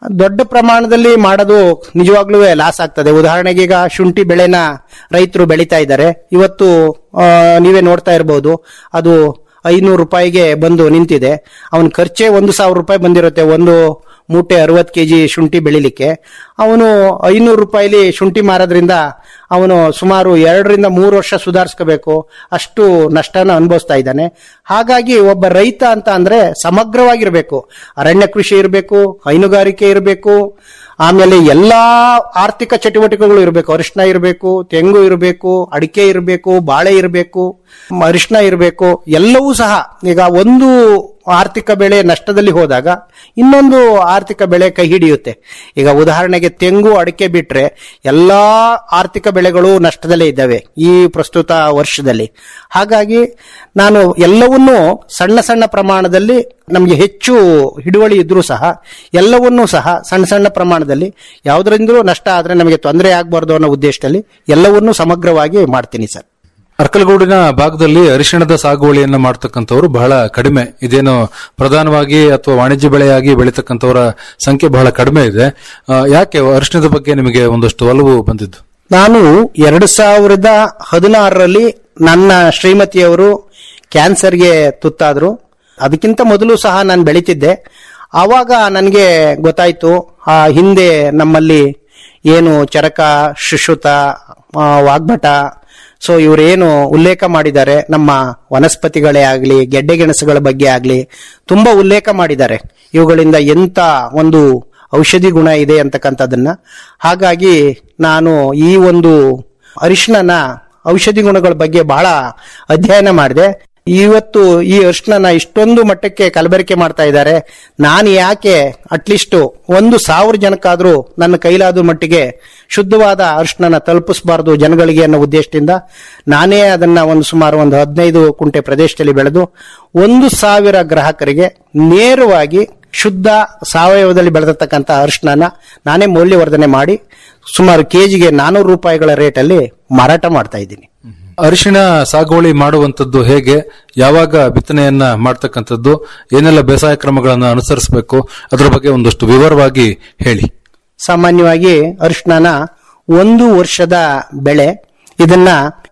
ದೊಡ್ಡ ಪ್ರಮಾಣದಲ್ಲಿ ಮಾಡೋದು ನಿಜವಾಗ್ಲೂ ಲಾಸ್ ಆಗ್ತದೆ ಉದಾಹರಣೆಗೆ ಈಗ ಶುಂಠಿ ಬೆಳೆನ ರೈತರು ಬೆಳೀತಾ ಇದ್ದಾರೆ ಇವತ್ತು ಆ, ನೀವೇ ನೋಡ್ತಾ ಇರಬಹುದು ಅದು ಐನೂರು ರೂಪಾಯಿಗೆ ಬಂದು ನಿಂತಿದೆ ಅವನ ಖರ್ಚೇ ಒಂದು ಸಾವಿರ ರೂಪಾಯಿ ಬಂದಿರುತ್ತೆ ಒಂದು ಮೂಟೆ ಅರವತ್ತು ಕೆಜಿ ಶುಂಠಿ ಬೆಳಿಲಿಕ್ಕೆ ಅವನು ಐನೂರು ರೂಪಾಯಿಲಿ ಶುಂಠಿ ಮಾರೋದ್ರಿಂದ ಅವನು ಸುಮಾರು ಎರಡರಿಂದ ಮೂರು ವರ್ಷ ಸುಧಾರಿಸ್ಕೋಬೇಕು ಅಷ್ಟು ನಷ್ಟನ ಅನುಭವಿಸ್ತಾ ಇದ್ದಾನೆ ಹಾಗಾಗಿ ಒಬ್ಬ ರೈತ ಅಂತ ಅಂದ್ರೆ ಸಮಗ್ರವಾಗಿರ್ಬೇಕು ಅರಣ್ಯ ಕೃಷಿ ಇರಬೇಕು ಹೈನುಗಾರಿಕೆ ಇರಬೇಕು ಆಮೇಲೆ ಎಲ್ಲಾ ಆರ್ಥಿಕ ಚಟುವಟಿಕೆಗಳು ಇರಬೇಕು ಅರಿಶಿನ ಇರಬೇಕು ತೆಂಗು ಇರಬೇಕು ಅಡಿಕೆ ಇರಬೇಕು ಬಾಳೆ ಇರಬೇಕು ಅರಿಶಿನ ಇರಬೇಕು ಎಲ್ಲವೂ ಸಹ ಈಗ ಒಂದು ಆರ್ಥಿಕ ಬೆಳೆ ನಷ್ಟದಲ್ಲಿ ಹೋದಾಗ ಇನ್ನೊಂದು ಆರ್ಥಿಕ ಬೆಳೆ ಕೈ ಹಿಡಿಯುತ್ತೆ ಈಗ ಉದಾಹರಣೆಗೆ ತೆಂಗು ಅಡಿಕೆ ಬಿಟ್ರೆ ಎಲ್ಲಾ ಆರ್ಥಿಕ ಬೆಳೆಗಳು ನಷ್ಟದಲ್ಲೇ ಇದ್ದಾವೆ ಈ ಪ್ರಸ್ತುತ ವರ್ಷದಲ್ಲಿ ಹಾಗಾಗಿ ನಾನು ಎಲ್ಲವನ್ನೂ ಸಣ್ಣ ಸಣ್ಣ ಪ್ರಮಾಣದಲ್ಲಿ ನಮಗೆ ಹೆಚ್ಚು ಹಿಡುವಳಿ ಇದ್ರೂ ಸಹ ಎಲ್ಲವನ್ನೂ ಸಹ ಸಣ್ಣ ಸಣ್ಣ ಪ್ರಮಾಣದಲ್ಲಿ ಯಾವುದರಿಂದಲೂ ನಷ್ಟ ಆದ್ರೆ ನಮಗೆ ತೊಂದರೆ ಆಗಬಾರ್ದು ಅನ್ನೋ ಉದ್ದೇಶದಲ್ಲಿ ಎಲ್ಲವನ್ನೂ ಸಮಗ್ರವಾಗಿ ಮಾಡ್ತೀನಿ ಸರ್ ಅರ್ಕಲಗೂಡಿನ ಭಾಗದಲ್ಲಿ ಅರಿಶಿಣದ ಸಾಗುವಳಿಯನ್ನ ಮಾಡ್ತಕ್ಕಂಥವ್ರು ಬಹಳ ಕಡಿಮೆ ಇದೇನು ಪ್ರಧಾನವಾಗಿ ಅಥವಾ ವಾಣಿಜ್ಯ ಬೆಳೆಯಾಗಿ ಬೆಳೀತಕ್ಕಂಥವರ ಸಂಖ್ಯೆ ಬಹಳ ಕಡಿಮೆ ಇದೆ ಆ, ಯಾಕೆ ಅರಿಶಿಣದ ಬಗ್ಗೆ ನಿಮಗೆ ಒಂದಷ್ಟು ಒಲವು ಬಂದಿದ್ದು ನಾನು ಎರಡು ಸಾವಿರದ ಹದಿನಾರರಲ್ಲಿ ನನ್ನ ಶ್ರೀಮತಿಯವರು ಕ್ಯಾನ್ಸರ್ಗೆ ತುತ್ತಾದ್ರು ಅದಕ್ಕಿಂತ ಮೊದಲು ಸಹ ನಾನು ಬೆಳೀತಿದ್ದೆ ಆವಾಗ ನನಗೆ ಗೊತ್ತಾಯ್ತು ಆ ಹಿಂದೆ ನಮ್ಮಲ್ಲಿ ಏನು ಚರಕ ಶುಶ್ರುತ ಆ, ವಾಗ್ಭಟ ಸೊ ಇವರೇನು ಉಲ್ಲೇಖ ಮಾಡಿದ್ದಾರೆ ನಮ್ಮ ವನಸ್ಪತಿಗಳೇ ಆಗಲಿ ಗೆಡ್ಡೆ ಗೆಣಸುಗಳ ಬಗ್ಗೆ ಆಗಲಿ ತುಂಬಾ ಉಲ್ಲೇಖ ಮಾಡಿದ್ದಾರೆ ಇವುಗಳಿಂದ ಎಂತ ಒಂದು ಔಷಧಿ ಗುಣ ಇದೆ ಅಂತಕ್ಕಂಥದ್ದನ್ನ ಹಾಗಾಗಿ ನಾನು ಈ ಒಂದು ಅರಿಶಿಣನ ಔಷಧಿ ಗುಣಗಳ ಬಗ್ಗೆ ಬಹಳ ಅಧ್ಯಯನ ಮಾಡಿದೆ ಇವತ್ತು ಈ ಅರಿಶಿಣನ ಇಷ್ಟೊಂದು ಮಟ್ಟಕ್ಕೆ ಕಲಬೆರಕೆ ಮಾಡ್ತಾ ಇದ್ದಾರೆ ನಾನು ಯಾಕೆ ಅಟ್ಲೀಸ್ಟ್ ಒಂದು ಸಾವಿರ ಜನಕ್ಕಾದ್ರೂ ನನ್ನ ಕೈಲಾದ ಮಟ್ಟಿಗೆ ಶುದ್ಧವಾದ ಅರಿಶಿಣನ ತಲುಪಿಸಬಾರದು ಜನಗಳಿಗೆ ಅನ್ನೋ ಉದ್ದೇಶದಿಂದ ನಾನೇ ಅದನ್ನ ಒಂದು ಸುಮಾರು ಒಂದು ಹದಿನೈದು ಕುಂಟೆ ಪ್ರದೇಶದಲ್ಲಿ ಬೆಳೆದು ಒಂದು ಸಾವಿರ ಗ್ರಾಹಕರಿಗೆ ನೇರವಾಗಿ ಶುದ್ಧ ಸಾವಯವದಲ್ಲಿ ಬೆಳೆದಿರ್ತಕ್ಕಂಥ ಅರಿಶಿಣನ ನಾನೇ ಮೌಲ್ಯವರ್ಧನೆ ಮಾಡಿ ಸುಮಾರು ಕೆಜಿಗೆ ನಾನೂರು ರೂಪಾಯಿಗಳ ರೇಟಲ್ಲಿ ಮಾರಾಟ ಮಾಡ್ತಾ ಇದ್ದೀನಿ ಅರಿಶಿಣ ಸಾಗುವಳಿ ಮಾಡುವಂತದ್ದು ಹೇಗೆ ಯಾವಾಗ ಬಿತ್ತನೆಯನ್ನ ಮಾಡ್ತಕ್ಕಂಥದ್ದು ಏನೆಲ್ಲ ಬೇಸಾಯ ಕ್ರಮಗಳನ್ನು ಅನುಸರಿಸಬೇಕು ಅದರ ಬಗ್ಗೆ ಒಂದಷ್ಟು ವಿವರವಾಗಿ ಹೇಳಿ ಸಾಮಾನ್ಯವಾಗಿ ಅರಿಶಿಣನ ಒಂದು ವರ್ಷದ ಬೆಳೆ ಇದನ್ನ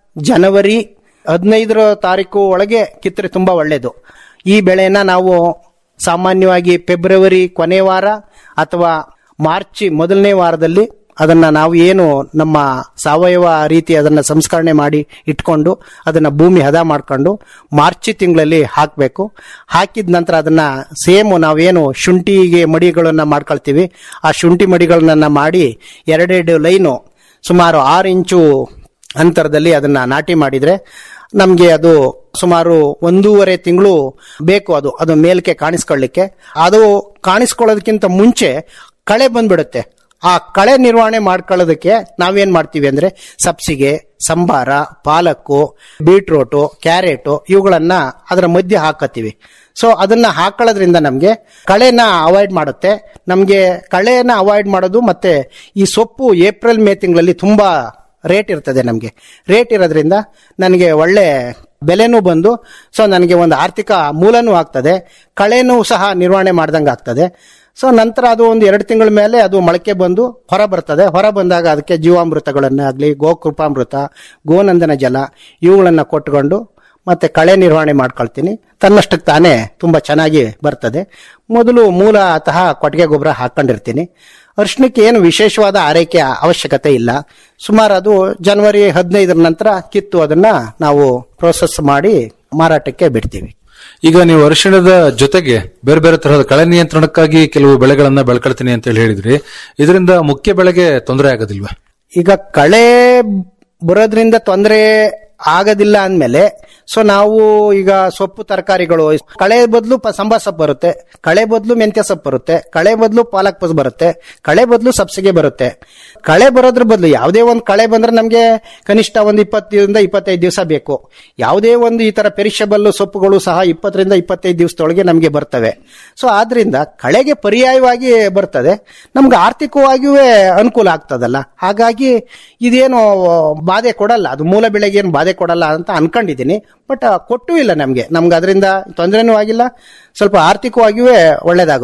ಜನವರಿ ಹದಿನೈದರ ತಾರೀಕು ಒಳಗೆ ಕಿತ್ತರೆ ತುಂಬಾ ಒಳ್ಳೆಯದು ಈ ಬೆಳೆನ ನಾವು ಸಾಮಾನ್ಯವಾಗಿ ಫೆಬ್ರವರಿ ಕೊನೆ ವಾರ ಅಥವಾ ಮಾರ್ಚ್ ಮೊದಲನೇ ವಾರದಲ್ಲಿ ಅದನ್ನ ನಾವು ಏನು ನಮ್ಮ ಸಾವಯವ ರೀತಿ ಅದನ್ನ ಸಂಸ್ಕರಣೆ ಮಾಡಿ ಇಟ್ಕೊಂಡು ಅದನ್ನ ಭೂಮಿ ಹದ ಮಾಡ್ಕೊಂಡು ಮಾರ್ಚ್ ತಿಂಗಳಲ್ಲಿ ಹಾಕಬೇಕು ಹಾಕಿದ ನಂತರ ಅದನ್ನ ಸೇಮ್ ನಾವೇನು ಶುಂಠಿಗೆ ಮಡಿಗಳನ್ನ ಮಾಡ್ಕೊಳ್ತೀವಿ ಆ ಶುಂಠಿ ಮಡಿಗಳನ್ನ ಮಾಡಿ ಎರಡೆರಡು ಲೈನು ಸುಮಾರು ಆರು ಇಂಚು ಅಂತರದಲ್ಲಿ ಅದನ್ನ ನಾಟಿ ಮಾಡಿದ್ರೆ ನಮಗೆ ಅದು ಸುಮಾರು ಒಂದೂವರೆ ತಿಂಗಳು ಬೇಕು ಅದು ಅದು ಮೇಲ್ಕೆ ಕಾಣಿಸ್ಕೊಳ್ಳಿಕ್ಕೆ ಅದು ಕಾಣಿಸ್ಕೊಳ್ಳೋದಕ್ಕಿಂತ ಮುಂಚೆ ಕಳೆ ಬಂದ್ಬಿಡುತ್ತೆ ಆ ಕಳೆ ನಿರ್ವಹಣೆ ಮಾಡ್ಕೊಳ್ಳೋದಕ್ಕೆ ನಾವೇನ್ ಮಾಡ್ತೀವಿ ಅಂದ್ರೆ ಸಬ್ಸಿಗೆ ಸಂಬಾರ ಪಾಲಕ್ಕು ಬೀಟ್ರೋಟು ಕ್ಯಾರೆಟು ಇವುಗಳನ್ನ ಅದರ ಮಧ್ಯೆ ಹಾಕತ್ತೀವಿ ಸೊ ಅದನ್ನ ಹಾಕೊಳ್ಳೋದ್ರಿಂದ ನಮಗೆ ಕಳೆನ ಅವಾಯ್ಡ್ ಮಾಡುತ್ತೆ ನಮಗೆ ಕಳೆನ ಅವಾಯ್ಡ್ ಮಾಡೋದು ಮತ್ತೆ ಈ ಸೊಪ್ಪು ಏಪ್ರಿಲ್ ಮೇ ತಿಂಗಳಲ್ಲಿ ತುಂಬಾ ರೇಟ್ ಇರ್ತದೆ ನಮಗೆ ರೇಟ್ ಇರೋದ್ರಿಂದ ನನಗೆ ಒಳ್ಳೆ ಬೆಲೆನೂ ಬಂದು ಸೊ ನನಗೆ ಒಂದು ಆರ್ಥಿಕ ಮೂಲನೂ ಆಗ್ತದೆ ಕಳೆನೂ ಸಹ ನಿರ್ವಹಣೆ ಮಾಡ್ದಂಗೆ ಆಗ್ತದೆ ಸೊ ನಂತರ ಅದು ಒಂದು ಎರಡು ತಿಂಗಳ ಮೇಲೆ ಅದು ಮೊಳಕೆ ಬಂದು ಹೊರ ಬರ್ತದೆ ಹೊರ ಬಂದಾಗ ಅದಕ್ಕೆ ಜೀವಾಮೃತಗಳನ್ನಾಗಲಿ ಗೋಕೃಪಾಮೃತ ಗೋನಂದನ ಜಲ ಇವುಗಳನ್ನ ಕೊಟ್ಕೊಂಡು ಮತ್ತೆ ಕಳೆ ನಿರ್ವಹಣೆ ಮಾಡ್ಕೊಳ್ತೀನಿ ತನ್ನಷ್ಟಕ್ಕೆ ತಾನೇ ತುಂಬಾ ಚೆನ್ನಾಗಿ ಬರ್ತದೆ ಮೊದಲು ಮೂಲತಃ ಕೊಟ್ಟಿಗೆ ಗೊಬ್ಬರ ಹಾಕೊಂಡಿರ್ತೀನಿ ಅರ್ಶಿಣಕ್ಕೆ ಏನು ವಿಶೇಷವಾದ ಆರೈಕೆ ಅವಶ್ಯಕತೆ ಇಲ್ಲ ಸುಮಾರು ಅದು ಜನವರಿ ಹದಿನೈದರ ನಂತರ ಕಿತ್ತು ಅದನ್ನ ನಾವು ಪ್ರೋಸೆಸ್ ಮಾಡಿ ಮಾರಾಟಕ್ಕೆ ಬಿಡ್ತೀವಿ ಈಗ ನೀವು ಅರಿಶಿಣದ ಜೊತೆಗೆ ಬೇರೆ ಬೇರೆ ತರಹದ ಕಳೆ ನಿಯಂತ್ರಣಕ್ಕಾಗಿ ಕೆಲವು ಬೆಳೆಗಳನ್ನ ಬೆಳ್ಕೊಳ್ತೀನಿ ಅಂತ ಹೇಳಿ ಹೇಳಿದ್ರಿ ಇದರಿಂದ ಮುಖ್ಯ ಬೆಳೆಗೆ ತೊಂದರೆ ಆಗೋದಿಲ್ವಾ ಈಗ ಕಳೆ ಬರೋದ್ರಿಂದ ತೊಂದರೆ ಆಗೋದಿಲ್ಲ ಅಂದ್ಮೇಲೆ ಸೊ ನಾವು ಈಗ ಸೊಪ್ಪು ತರಕಾರಿಗಳು ಕಳೆ ಬದಲು ಸಂಬಾ ಸೊಪ್ಪು ಬರುತ್ತೆ ಕಳೆ ಬದಲು ಮೆಂತ್ಯ ಸೊಪ್ಪು ಬರುತ್ತೆ ಕಳೆ ಬದಲು ಪಾಲಕ್ ಪಸ್ ಬರುತ್ತೆ ಕಳೆ ಬದಲು ಸಬ್ಸಿಗೆ ಬರುತ್ತೆ ಕಳೆ ಬರೋದ್ರ ಬದಲು ಯಾವುದೇ ಒಂದು ಕಳೆ ಬಂದ್ರೆ ನಮಗೆ ಕನಿಷ್ಠ ಒಂದು ಇಪ್ಪತ್ತರಿಂದ ಇಪ್ಪತ್ತೈದು ದಿವಸ ಬೇಕು ಯಾವುದೇ ಒಂದು ಈ ತರ ಪೆರಿಷಬಲ್ ಸೊಪ್ಪುಗಳು ಸಹ ಇಪ್ಪತ್ತರಿಂದ ಇಪ್ಪತ್ತೈದು ದಿವಸದೊಳಗೆ ನಮಗೆ ಬರ್ತವೆ ಸೊ ಆದ್ರಿಂದ ಕಳೆಗೆ ಪರ್ಯಾಯವಾಗಿ ಬರ್ತದೆ ನಮ್ಗೆ ಆರ್ಥಿಕವಾಗಿಯೂ ಅನುಕೂಲ ಆಗ್ತದಲ್ಲ ಹಾಗಾಗಿ ಇದೇನು ಬಾಧೆ ಕೊಡಲ್ಲ ಅದು ಮೂಲ ಬೆಳೆಗೆ ಏನು ಬಾಧೆ ಕೊಡಲ್ಲ ಅಂತ ಅನ್ಕೊಂಡಿದ್ದೀನಿ ಬಟ್ ಕೊಟ್ಟೂ ಇಲ್ಲ ನಮ್ಗೆ ನಮ್ಗೆ ಅದರಿಂದ ತೊಂದರೆನೂ ಆಗಿಲ್ಲ ಸ್ವಲ್ಪ ಆರ್ಥಿಕವಾಗಿಯೂ ಒಳ್ಳೇದಾಗುತ್ತೆ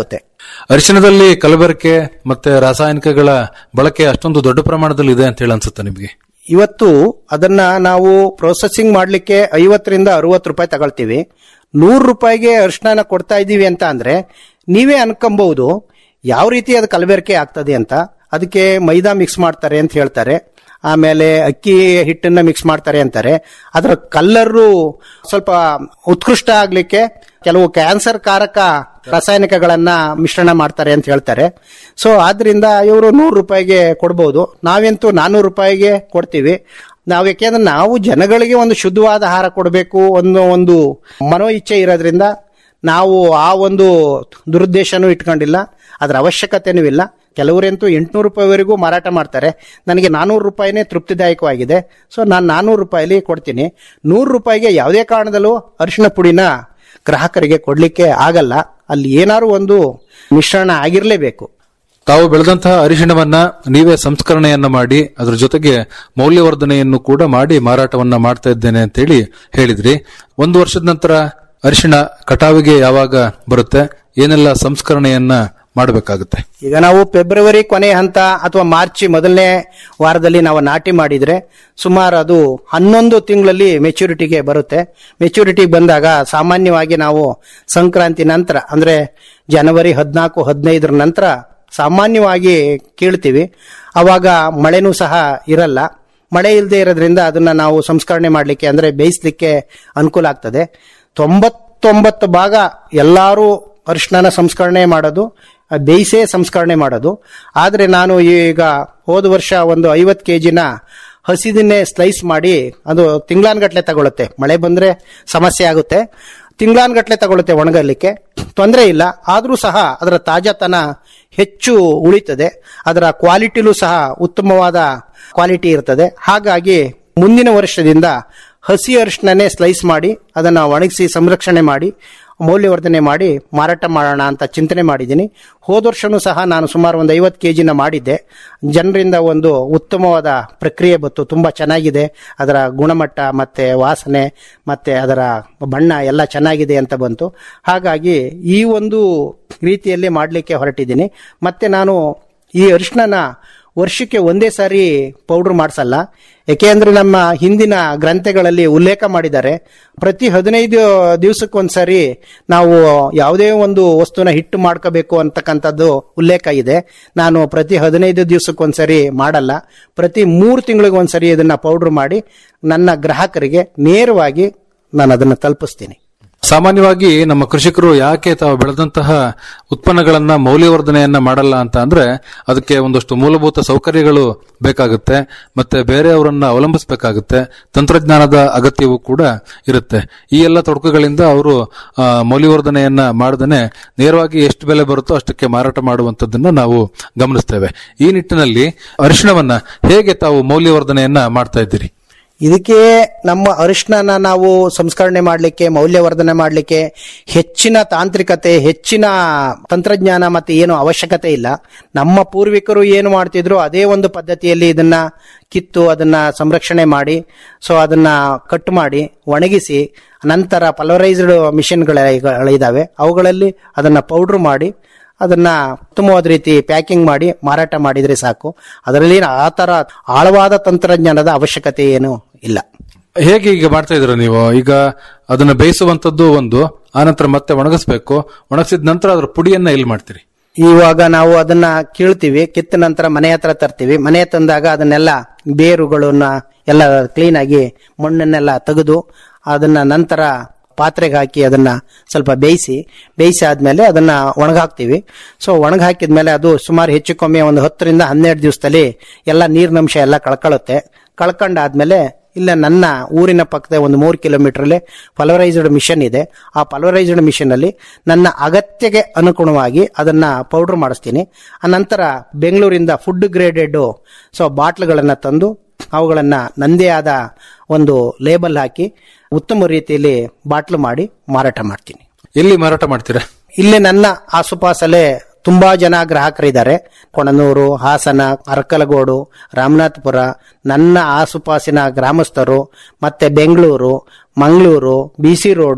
ಅರಿಶಿಣದಲ್ಲಿ ಕಲಬೆರಕೆ ಮತ್ತೆ ರಾಸಾಯನಿಕಗಳ ಬಳಕೆ ಅಷ್ಟೊಂದು ದೊಡ್ಡ ಪ್ರಮಾಣದಲ್ಲಿ ಇದೆ ಅಂತ ಹೇಳಿ ಅನ್ಸುತ್ತೆ ನಿಮಗೆ ಇವತ್ತು ಅದನ್ನ ನಾವು ಪ್ರೊಸೆಸಿಂಗ್ ಮಾಡ್ಲಿಕ್ಕೆ ಐವತ್ತರಿಂದ ಅರವತ್ತು ರೂಪಾಯಿ ತಗೊಳ್ತೀವಿ ನೂರು ರೂಪಾಯಿಗೆ ಅರಿಶಿನ ಕೊಡ್ತಾ ಇದ್ದೀವಿ ಅಂತ ಅಂದ್ರೆ ನೀವೇ ಅನ್ಕೊಂಬಹುದು ಯಾವ ರೀತಿ ಅದು ಕಲಬೆರಕೆ ಆಗ್ತದೆ ಅಂತ ಅದಕ್ಕೆ ಮೈದಾ ಮಿಕ್ಸ್ ಮಾಡ್ತಾರೆ ಅಂತ ಹೇಳ್ತಾರೆ ಆಮೇಲೆ ಅಕ್ಕಿ ಹಿಟ್ಟನ್ನ ಮಿಕ್ಸ್ ಮಾಡ್ತಾರೆ ಅಂತಾರೆ ಅದರ ಕಲ್ಲರು ಸ್ವಲ್ಪ ಉತ್ಕೃಷ್ಟ ಆಗ್ಲಿಕ್ಕೆ ಕೆಲವು ಕ್ಯಾನ್ಸರ್ ಕಾರಕ ರಾಸಾಯನಿಕಗಳನ್ನ ಮಿಶ್ರಣ ಮಾಡ್ತಾರೆ ಅಂತ ಹೇಳ್ತಾರೆ ಸೊ ಆದ್ರಿಂದ ಇವರು ನೂರು ರೂಪಾಯಿಗೆ ಕೊಡ್ಬೋದು ನಾವಂತೂ ನಾನ್ನೂರು ರೂಪಾಯಿಗೆ ಕೊಡ್ತೀವಿ ನಾವು ಯಾಕೆಂದ್ರೆ ನಾವು ಜನಗಳಿಗೆ ಒಂದು ಶುದ್ಧವಾದ ಆಹಾರ ಕೊಡಬೇಕು ಅನ್ನೋ ಒಂದು ಮನೋ ಇಚ್ಛೆ ಇರೋದ್ರಿಂದ ನಾವು ಆ ಒಂದು ದುರುದ್ದೇಶನೂ ಇಟ್ಕೊಂಡಿಲ್ಲ ಅದರ ಅವಶ್ಯಕತೆನೂ ಇಲ್ಲ ಕೆಲವರಂತೂ ಎಂಟುನೂರು ರೂಪಾಯಿವರೆಗೂ ಮಾರಾಟ ಮಾಡ್ತಾರೆ ನನಗೆ ನಾನ್ನೂರು ರೂಪಾಯಿನೇ ತೃಪ್ತಿದಾಯಕವಾಗಿದೆ ಸೊ ನಾನು ನಾನ್ನೂರು ರೂಪಾಯಿಲಿ ಕೊಡ್ತೀನಿ ನೂರು ರೂಪಾಯಿಗೆ ಯಾವುದೇ ಕಾರಣದಲ್ಲೂ ಅರಿಶಿಣ ಪುಡಿನ ಗ್ರಾಹಕರಿಗೆ ಕೊಡ್ಲಿಕ್ಕೆ ಆಗಲ್ಲ ಅಲ್ಲಿ ಏನಾದ್ರು ಒಂದು ಮಿಶ್ರಣ ಆಗಿರಲೇಬೇಕು ತಾವು ಬೆಳೆದಂತಹ ಅರಿಶಿಣವನ್ನ ನೀವೇ ಸಂಸ್ಕರಣೆಯನ್ನ ಮಾಡಿ ಅದ್ರ ಜೊತೆಗೆ ಮೌಲ್ಯವರ್ಧನೆಯನ್ನು ಕೂಡ ಮಾಡಿ ಮಾರಾಟವನ್ನ ಮಾಡ್ತಾ ಇದ್ದೇನೆ ಅಂತ ಹೇಳಿ ಹೇಳಿದ್ರಿ ಒಂದು ವರ್ಷದ ನಂತರ ಅರಿಶಿಣ ಕಟಾವಿಗೆ ಯಾವಾಗ ಬರುತ್ತೆ ಏನೆಲ್ಲ ಸಂಸ್ಕರಣೆಯನ್ನ ಮಾಡಬೇಕಾಗುತ್ತೆ ಈಗ ನಾವು ಫೆಬ್ರವರಿ ಕೊನೆ ಹಂತ ಅಥವಾ ಮಾರ್ಚ್ ಮೊದಲನೇ ವಾರದಲ್ಲಿ ನಾವು ನಾಟಿ ಮಾಡಿದ್ರೆ ಸುಮಾರು ಅದು ಹನ್ನೊಂದು ತಿಂಗಳಲ್ಲಿ ಮೆಚುರಿಟಿಗೆ ಬರುತ್ತೆ ಮೆಚುರಿಟಿ ಬಂದಾಗ ಸಾಮಾನ್ಯವಾಗಿ ನಾವು ಸಂಕ್ರಾಂತಿ ನಂತರ ಅಂದ್ರೆ ಜನವರಿ ಹದಿನಾಲ್ಕು ಹದಿನೈದರ ನಂತರ ಸಾಮಾನ್ಯವಾಗಿ ಕೀಳ್ತೀವಿ ಅವಾಗ ಮಳೆನೂ ಸಹ ಇರಲ್ಲ ಮಳೆ ಇಲ್ಲದೆ ಇರೋದ್ರಿಂದ ಅದನ್ನ ನಾವು ಸಂಸ್ಕರಣೆ ಮಾಡಲಿಕ್ಕೆ ಅಂದ್ರೆ ಬೇಯಿಸ್ಲಿಕ್ಕೆ ಅನುಕೂಲ ಆಗ್ತದೆ ತೊಂಬತ್ತೊಂಬತ್ತು ಭಾಗ ಎಲ್ಲರೂ ಅರಿಶಿನ ಸಂಸ್ಕರಣೆ ಮಾಡೋದು ಅದ್ ಬೇಯಿಸೇ ಸಂಸ್ಕರಣೆ ಮಾಡೋದು ಆದರೆ ನಾನು ಈಗ ಹೋದ ವರ್ಷ ಒಂದು ಐವತ್ತು ಕೆ ಜಿನ ಹಸಿದನ್ನೇ ಸ್ಲೈಸ್ ಮಾಡಿ ಅದು ತಿಂಗಳಾನ್ಗಟ್ಲೆ ತಗೊಳುತ್ತೆ ಮಳೆ ಬಂದ್ರೆ ಸಮಸ್ಯೆ ಆಗುತ್ತೆ ತಿಂಗಳಾನ್ಗಟ್ಲೆ ತಗೊಳುತ್ತೆ ಒಣಗಲಿಕ್ಕೆ ತೊಂದರೆ ಇಲ್ಲ ಆದರೂ ಸಹ ಅದರ ತಾಜಾತನ ಹೆಚ್ಚು ಉಳಿತದೆ ಅದರ ಕ್ವಾಲಿಟಿಲೂ ಸಹ ಉತ್ತಮವಾದ ಕ್ವಾಲಿಟಿ ಇರ್ತದೆ ಹಾಗಾಗಿ ಮುಂದಿನ ವರ್ಷದಿಂದ ಹಸಿ ಅರಿಶಿಣನೇ ಸ್ಲೈಸ್ ಮಾಡಿ ಅದನ್ನು ಒಣಗಿಸಿ ಸಂರಕ್ಷಣೆ ಮಾಡಿ ಮೌಲ್ಯವರ್ಧನೆ ಮಾಡಿ ಮಾರಾಟ ಮಾಡೋಣ ಅಂತ ಚಿಂತನೆ ಮಾಡಿದ್ದೀನಿ ಹೋದ ವರ್ಷನೂ ಸಹ ನಾನು ಸುಮಾರು ಒಂದು ಐವತ್ತು ಕೆ ಜಿನ ಮಾಡಿದ್ದೆ ಜನರಿಂದ ಒಂದು ಉತ್ತಮವಾದ ಪ್ರಕ್ರಿಯೆ ಬಂತು ತುಂಬ ಚೆನ್ನಾಗಿದೆ ಅದರ ಗುಣಮಟ್ಟ ಮತ್ತೆ ವಾಸನೆ ಮತ್ತೆ ಅದರ ಬಣ್ಣ ಎಲ್ಲ ಚೆನ್ನಾಗಿದೆ ಅಂತ ಬಂತು ಹಾಗಾಗಿ ಈ ಒಂದು ರೀತಿಯಲ್ಲಿ ಮಾಡಲಿಕ್ಕೆ ಹೊರಟಿದ್ದೀನಿ ಮತ್ತೆ ನಾನು ಈ ಅರಿಶಿಣನ ವರ್ಷಕ್ಕೆ ಒಂದೇ ಸಾರಿ ಪೌಡರ್ ಮಾಡಿಸಲ್ಲ ಯಾಕೆಂದ್ರೆ ನಮ್ಮ ಹಿಂದಿನ ಗ್ರಂಥಗಳಲ್ಲಿ ಉಲ್ಲೇಖ ಮಾಡಿದ್ದಾರೆ ಪ್ರತಿ ಹದಿನೈದು ದಿವಸಕ್ಕೊಂದ್ಸರಿ ನಾವು ಯಾವುದೇ ಒಂದು ವಸ್ತುನ ಹಿಟ್ಟು ಮಾಡ್ಕೋಬೇಕು ಅಂತಕ್ಕಂಥದ್ದು ಉಲ್ಲೇಖ ಇದೆ ನಾನು ಪ್ರತಿ ಹದಿನೈದು ದಿವಸಕ್ಕೊಂದ್ಸರಿ ಮಾಡಲ್ಲ ಪ್ರತಿ ಮೂರು ತಿಂಗಳಿಗೊಂದ್ಸರಿ ಇದನ್ನ ಪೌಡರ್ ಮಾಡಿ ನನ್ನ ಗ್ರಾಹಕರಿಗೆ ನೇರವಾಗಿ ನಾನು ಅದನ್ನು ತಲುಪಿಸ್ತೀನಿ ಸಾಮಾನ್ಯವಾಗಿ ನಮ್ಮ ಕೃಷಿಕರು ಯಾಕೆ ತಾವು ಬೆಳೆದಂತಹ ಉತ್ಪನ್ನಗಳನ್ನ ಮೌಲ್ಯವರ್ಧನೆಯನ್ನ ಮಾಡಲ್ಲ ಅಂತ ಅಂದ್ರೆ ಅದಕ್ಕೆ ಒಂದಷ್ಟು ಮೂಲಭೂತ ಸೌಕರ್ಯಗಳು ಬೇಕಾಗುತ್ತೆ ಮತ್ತೆ ಬೇರೆಯವರನ್ನ ಅವಲಂಬಿಸಬೇಕಾಗುತ್ತೆ ತಂತ್ರಜ್ಞಾನದ ಅಗತ್ಯವೂ ಕೂಡ ಇರುತ್ತೆ ಈ ಎಲ್ಲ ತೊಡಕುಗಳಿಂದ ಅವರು ಆ, ಮೌಲ್ಯವರ್ಧನೆಯನ್ನ ಮಾಡದೇನೆ ನೇರವಾಗಿ ಎಷ್ಟು ಬೆಲೆ ಬರುತ್ತೋ ಅಷ್ಟಕ್ಕೆ ಮಾರಾಟ ಮಾಡುವಂತದ್ದನ್ನ ನಾವು ಗಮನಿಸ್ತೇವೆ ಈ ನಿಟ್ಟಿನಲ್ಲಿ ಅರಿಶಿಣವನ್ನ ಹೇಗೆ ತಾವು ಮೌಲ್ಯವರ್ಧನೆಯನ್ನ ಮಾಡ್ತಾ ಇದ್ದೀರಿ ಇದಕ್ಕೆ ನಮ್ಮ ಅರಿಶಿನ ನಾವು ಸಂಸ್ಕರಣೆ ಮಾಡಲಿಕ್ಕೆ ಮೌಲ್ಯವರ್ಧನೆ ಮಾಡಲಿಕ್ಕೆ ಹೆಚ್ಚಿನ ತಾಂತ್ರಿಕತೆ ಹೆಚ್ಚಿನ ತಂತ್ರಜ್ಞಾನ ಮತ್ತೆ ಏನು ಅವಶ್ಯಕತೆ ಇಲ್ಲ ನಮ್ಮ ಪೂರ್ವಿಕರು ಏನು ಮಾಡ್ತಿದ್ರು ಅದೇ ಒಂದು ಪದ್ಧತಿಯಲ್ಲಿ ಇದನ್ನ ಕಿತ್ತು ಅದನ್ನ ಸಂರಕ್ಷಣೆ ಮಾಡಿ ಸೊ ಅದನ್ನ ಕಟ್ ಮಾಡಿ ಒಣಗಿಸಿ ನಂತರ ಪಲ್ವರೈಸ್ಡ್ ಮಿಷಿನ್ಗಳಿದಾವೆ ಅವುಗಳಲ್ಲಿ ಅದನ್ನ ಪೌಡರ್ ಮಾಡಿ ಅದನ್ನ ಉತ್ತಮವಾದ ರೀತಿ ಪ್ಯಾಕಿಂಗ್ ಮಾಡಿ ಮಾರಾಟ ಮಾಡಿದ್ರೆ ಸಾಕು ಅದರಲ್ಲಿ ಆ ತರ ಆಳವಾದ ತಂತ್ರಜ್ಞಾನದ ಅವಶ್ಯಕತೆ ಏನು ಇಲ್ಲ ಹೇಗೆ ಈಗ ಮಾಡ್ತಾ ಇದ್ರ ನೀವು ಈಗ ಅದನ್ನ ಬೇಯಿಸುವಂತದ್ದು ಒಂದು ಆನಂತರ ಮತ್ತೆ ಒಣಗಿಸ್ಬೇಕು ಒಣಗಿಸಿದ ನಂತರ ಅದ್ರ ಪುಡಿಯನ್ನ ಎಲ್ಲಿ ಮಾಡ್ತೀರಿ ಇವಾಗ ನಾವು ಅದನ್ನ ಕೀಳ್ತೀವಿ ಕಿತ್ತ ನಂತರ ಮನೆ ಹತ್ರ ತರ್ತೀವಿ ಮನೆ ತಂದಾಗ ಅದನ್ನೆಲ್ಲ ಬೇರುಗಳನ್ನ ಎಲ್ಲ ಕ್ಲೀನ್ ಆಗಿ ಮಣ್ಣನ್ನೆಲ್ಲ ತೆಗೆದು ಅದನ್ನ ನಂತರ ಪಾತ್ರೆಗೆ ಹಾಕಿ ಅದನ್ನ ಸ್ವಲ್ಪ ಬೇಯಿಸಿ ಬೇಯಿಸಿ ಆದ್ಮೇಲೆ ಅದನ್ನ ಒಣಗಾಕ್ತಿವಿ ಸೊ ಒಣಗ ಹಾಕಿದ್ಮೇಲೆ ಅದು ಸುಮಾರು ಹೆಚ್ಚು ಕಮ್ಮಿ ಒಂದು ಹತ್ತರಿಂದ ಹನ್ನೆರಡು ದಿವಸದಲ್ಲಿ ಎಲ್ಲ ನೀರಿನಂಶ ಎಲ್ಲ ಕಳ್ಕೊಳ್ಳುತ್ತೆ ಕಳ್ಕೊಂಡಾದ್ಮೇಲೆ ಇಲ್ಲ ನನ್ನ ಊರಿನ ಪಕ್ಕದ ಒಂದು ಮೂರು ಕಿಲೋಮೀಟರ್ಲಿ ಪಲ್ವರೈಸ್ಡ್ ಮಿಷನ್ ಇದೆ ಆ ಪಲ್ವರೈಸ್ಡ್ ಮಿಷನ್ ಅಲ್ಲಿ ನನ್ನ ಅಗತ್ಯಗೆ ಅನುಗುಣವಾಗಿ ಅದನ್ನ ಪೌಡರ್ ಮಾಡಿಸ್ತೀನಿ ಅನಂತರ ಬೆಂಗಳೂರಿಂದ ಫುಡ್ ಗ್ರೇಡೆಡ್ ಸೊ ಬಾಟ್ಲ್ಗಳನ್ನ ತಂದು ಅವುಗಳನ್ನ ನಂದೇ ಆದ ಒಂದು ಲೇಬಲ್ ಹಾಕಿ ಉತ್ತಮ ರೀತಿಯಲ್ಲಿ ಬಾಟ್ಲು ಮಾಡಿ ಮಾರಾಟ ಮಾಡ್ತೀನಿ ಎಲ್ಲಿ ಮಾರಾಟ ಮಾಡ್ತೀರಾ ಇಲ್ಲಿ ನನ್ನ ಆಸುಪಾಸಲ್ಲೇ ತುಂಬಾ ಜನ ಗ್ರಾಹಕರಿದ್ದಾರೆ ಕೊಣನೂರು ಹಾಸನ ಅರಕಲಗೋಡು ರಾಮನಾಥಪುರ ನನ್ನ ಆಸುಪಾಸಿನ ಗ್ರಾಮಸ್ಥರು ಮತ್ತೆ ಬೆಂಗಳೂರು ಮಂಗಳೂರು ಬಿಸಿ ರೋಡು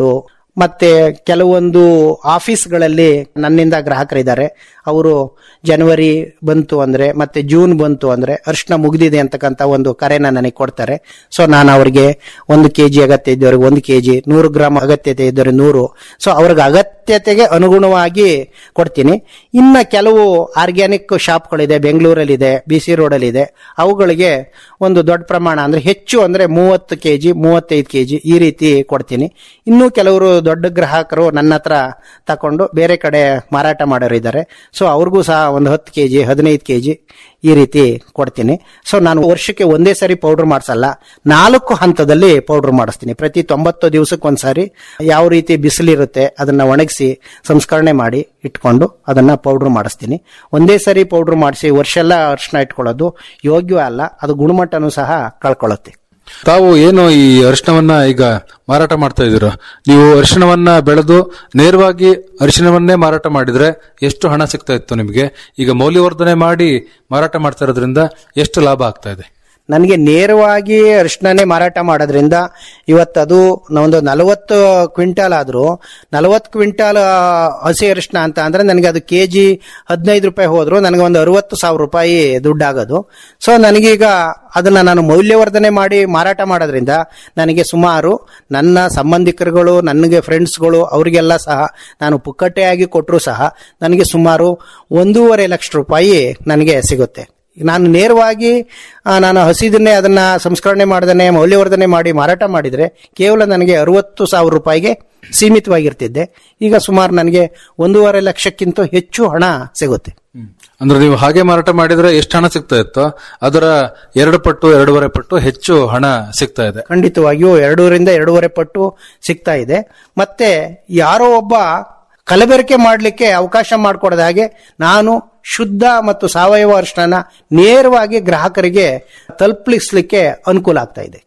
ಮತ್ತೆ ಕೆಲವೊಂದು ಆಫೀಸ್ಗಳಲ್ಲಿ ನನ್ನಿಂದ ಗ್ರಾಹಕರಿದ್ದಾರೆ ಅವರು ಜನವರಿ ಬಂತು ಅಂದ್ರೆ ಮತ್ತೆ ಜೂನ್ ಬಂತು ಅಂದ್ರೆ ಅರ್ಶನ ಮುಗಿದಿದೆ ಅಂತಕ್ಕಂಥ ಒಂದು ಕರೆನ ನನಗೆ ಕೊಡ್ತಾರೆ ಸೊ ನಾನು ಅವರಿಗೆ ಒಂದು ಕೆಜಿ ಅಗತ್ಯ ಇದ್ದವರಿಗೆ ಒಂದು ಕೆಜಿ ನೂರು ಗ್ರಾಮ್ ಅಗತ್ಯತೆ ಇದ್ದವರಿಗೆ ನೂರು ಸೊ ಅವ್ರಿಗೆ ಅಗತ್ಯತೆಗೆ ಅನುಗುಣವಾಗಿ ಕೊಡ್ತೀನಿ ಇನ್ನ ಕೆಲವು ಆರ್ಗ್ಯಾನಿಕ್ ಶಾಪ್ಗಳಿದೆ ಬೆಂಗಳೂರಲ್ಲಿದೆ ಬಿ ಸಿ ರೋಡಲ್ಲಿದೆ ಅವುಗಳಿಗೆ ಒಂದು ದೊಡ್ಡ ಪ್ರಮಾಣ ಅಂದ್ರೆ ಹೆಚ್ಚು ಅಂದ್ರೆ ಮೂವತ್ತು ಕೆಜಿ ಮೂವತ್ತೈದು ಕೆಜಿ ಈ ರೀತಿ ಕೊಡ್ತೀನಿ ಇನ್ನು ಕೆಲವರು ದೊಡ್ಡ ಗ್ರಾಹಕರು ನನ್ನ ಹತ್ರ ತಕೊಂಡು ಬೇರೆ ಕಡೆ ಮಾರಾಟ ಮಾಡೋರು ಇದ್ದಾರೆ ಸೊ ಅವ್ರಿಗೂ ಸಹ ಒಂದು ಹತ್ತು ಕೆಜಿ ಹದಿನೈದು ಕೆಜಿ ಈ ರೀತಿ ಕೊಡ್ತೀನಿ ಸೊ ನಾನು ವರ್ಷಕ್ಕೆ ಒಂದೇ ಸರಿ ಪೌಡರ್ ಮಾಡಿಸಲ್ಲ ನಾಲ್ಕು ಹಂತದಲ್ಲಿ ಪೌಡರ್ ಮಾಡಿಸ್ತೀನಿ ಪ್ರತಿ ತೊಂಬತ್ತು ದಿವಸಕ್ಕೆ ಒಂದ್ಸಾರಿ ಯಾವ ರೀತಿ ಬಿಸಿಲಿರುತ್ತೆ ಅದನ್ನ ಒಣಗಿಸಿ ಸಂಸ್ಕರಣೆ ಮಾಡಿ ಇಟ್ಕೊಂಡು ಅದನ್ನ ಪೌಡರ್ ಮಾಡಿಸ್ತೀನಿ ಒಂದೇ ಸರಿ ಪೌಡರ್ ಮಾಡಿಸಿ ವರ್ಷ ಎಲ್ಲ ಅರಿಶಿನ ಇಟ್ಕೊಳ್ಳೋದು ಯೋಗ್ಯ ಅಲ್ಲ ಅದು ಗುಣಮಟ್ಟನೂ ಸಹ ಕಳ್ಕೊಳ್ಳುತ್ತೆ ತಾವು ಏನು ಈ ಅರಿಶಿಣವನ್ನ ಈಗ ಮಾರಾಟ ಮಾಡ್ತಾ ಇದ್ದೀರಾ ನೀವು ಅರಿಶಿಣವನ್ನ ಬೆಳೆದು ನೇರವಾಗಿ ಅರಿಶಿಣವನ್ನೇ ಮಾರಾಟ ಮಾಡಿದ್ರೆ ಎಷ್ಟು ಹಣ ಸಿಗ್ತಾ ಇತ್ತು ನಿಮಗೆ ಈಗ ಮೌಲ್ಯವರ್ಧನೆ ಮಾಡಿ ಮಾರಾಟ ಮಾಡ್ತಾ ಇರೋದ್ರಿಂದ ಎಷ್ಟು ಲಾಭ ಆಗ್ತಾ ಇದೆ ನನಗೆ ನೇರವಾಗಿ ಅರಿಶಿಣನೇ ಮಾರಾಟ ಮಾಡೋದ್ರಿಂದ ಇವತ್ತದು ಒಂದು ನಲವತ್ತು ಕ್ವಿಂಟಾಲ್ ಆದ್ರೂ ನಲವತ್ತು ಕ್ವಿಂಟಾಲ್ ಆ, ಹಸಿ ಅರಿಶಿಣ ಅಂತ ಅಂದ್ರೆ ನನಗೆ ಅದು ಕೆ ಜಿ ಹದಿನೈದು ರೂಪಾಯಿ ಹೋದ್ರು ನನಗೆ ಒಂದು ಅರವತ್ತು ಸಾವಿರ ರೂಪಾಯಿ ದುಡ್ಡಾಗೋದು ಸೊ ನನಗೀಗ ಅದನ್ನ ನಾನು ಮೌಲ್ಯವರ್ಧನೆ ಮಾಡಿ ಮಾರಾಟ ಮಾಡೋದ್ರಿಂದ ನನಗೆ ಸುಮಾರು ನನ್ನ ಸಂಬಂಧಿಕರುಗಳು ನನಗೆ ಫ್ರೆಂಡ್ಸ್ಗಳು ಅವರಿಗೆಲ್ಲ ಸಹ ನಾನು ಪುಕ್ಕಟ್ಟೆಯಾಗಿ ಕೊಟ್ಟರು ಸಹ ನನಗೆ ಸುಮಾರು ಒಂದೂವರೆ ಲಕ್ಷ ರೂಪಾಯಿ ನನಗೆ ಸಿಗುತ್ತೆ ನಾನು ನೇರವಾಗಿ ಆ, ನಾನು ಹಸಿದನ್ನೇ ಅದನ್ನ ಸಂಸ್ಕರಣೆ ಮಾಡದನೆ ಮೌಲ್ಯವರ್ಧನೆ ಮಾಡಿ ಮಾರಾಟ ಮಾಡಿದ್ರೆ ಕೇವಲ ನನಗೆ ಅರವತ್ತು ಸಾವಿರ ರೂಪಾಯಿಗೆ ಸೀಮಿತವಾಗಿರ್ತಿದ್ದೆ ಈಗ ಸುಮಾರು ನನಗೆ ಒಂದೂವರೆ ಲಕ್ಷಕ್ಕಿಂತ ಹೆಚ್ಚು ಹಣ ಸಿಗುತ್ತೆ ಅಂದ್ರೆ ನೀವು ಹಾಗೆ ಮಾರಾಟ ಮಾಡಿದ್ರೆ ಎಷ್ಟು ಹಣ ಸಿಗ್ತಾ ಇತ್ತೋ ಅದರ ಎರಡು ಪಟ್ಟು ಎರಡೂವರೆ ಪಟ್ಟು ಹೆಚ್ಚು ಹಣ ಸಿಗ್ತಾ ಇದೆ ಖಂಡಿತವಾಗಿಯೂ ಎರಡೂರಿಂದ ಎರಡೂವರೆ ಪಟ್ಟು ಸಿಗ್ತಾ ಇದೆ ಮತ್ತೆ ಯಾರೋ ಒಬ್ಬ ಕಲಬೆರಕೆ ಮಾಡಲಿಕ್ಕೆ ಅವಕಾಶ ಮಾಡಿಕೊಡದ ಹಾಗೆ ನಾನು ಶುದ್ಧ ಮತ್ತು ಸಾವಯವ ಅರಿಶಿನ ನೇರವಾಗಿ ಗ್ರಾಹಕರಿಗೆ ತಲುಪಿಸಲಿಕ್ಕೆ ಅನುಕೂಲ ಆಗ್ತಾ ಇದೆ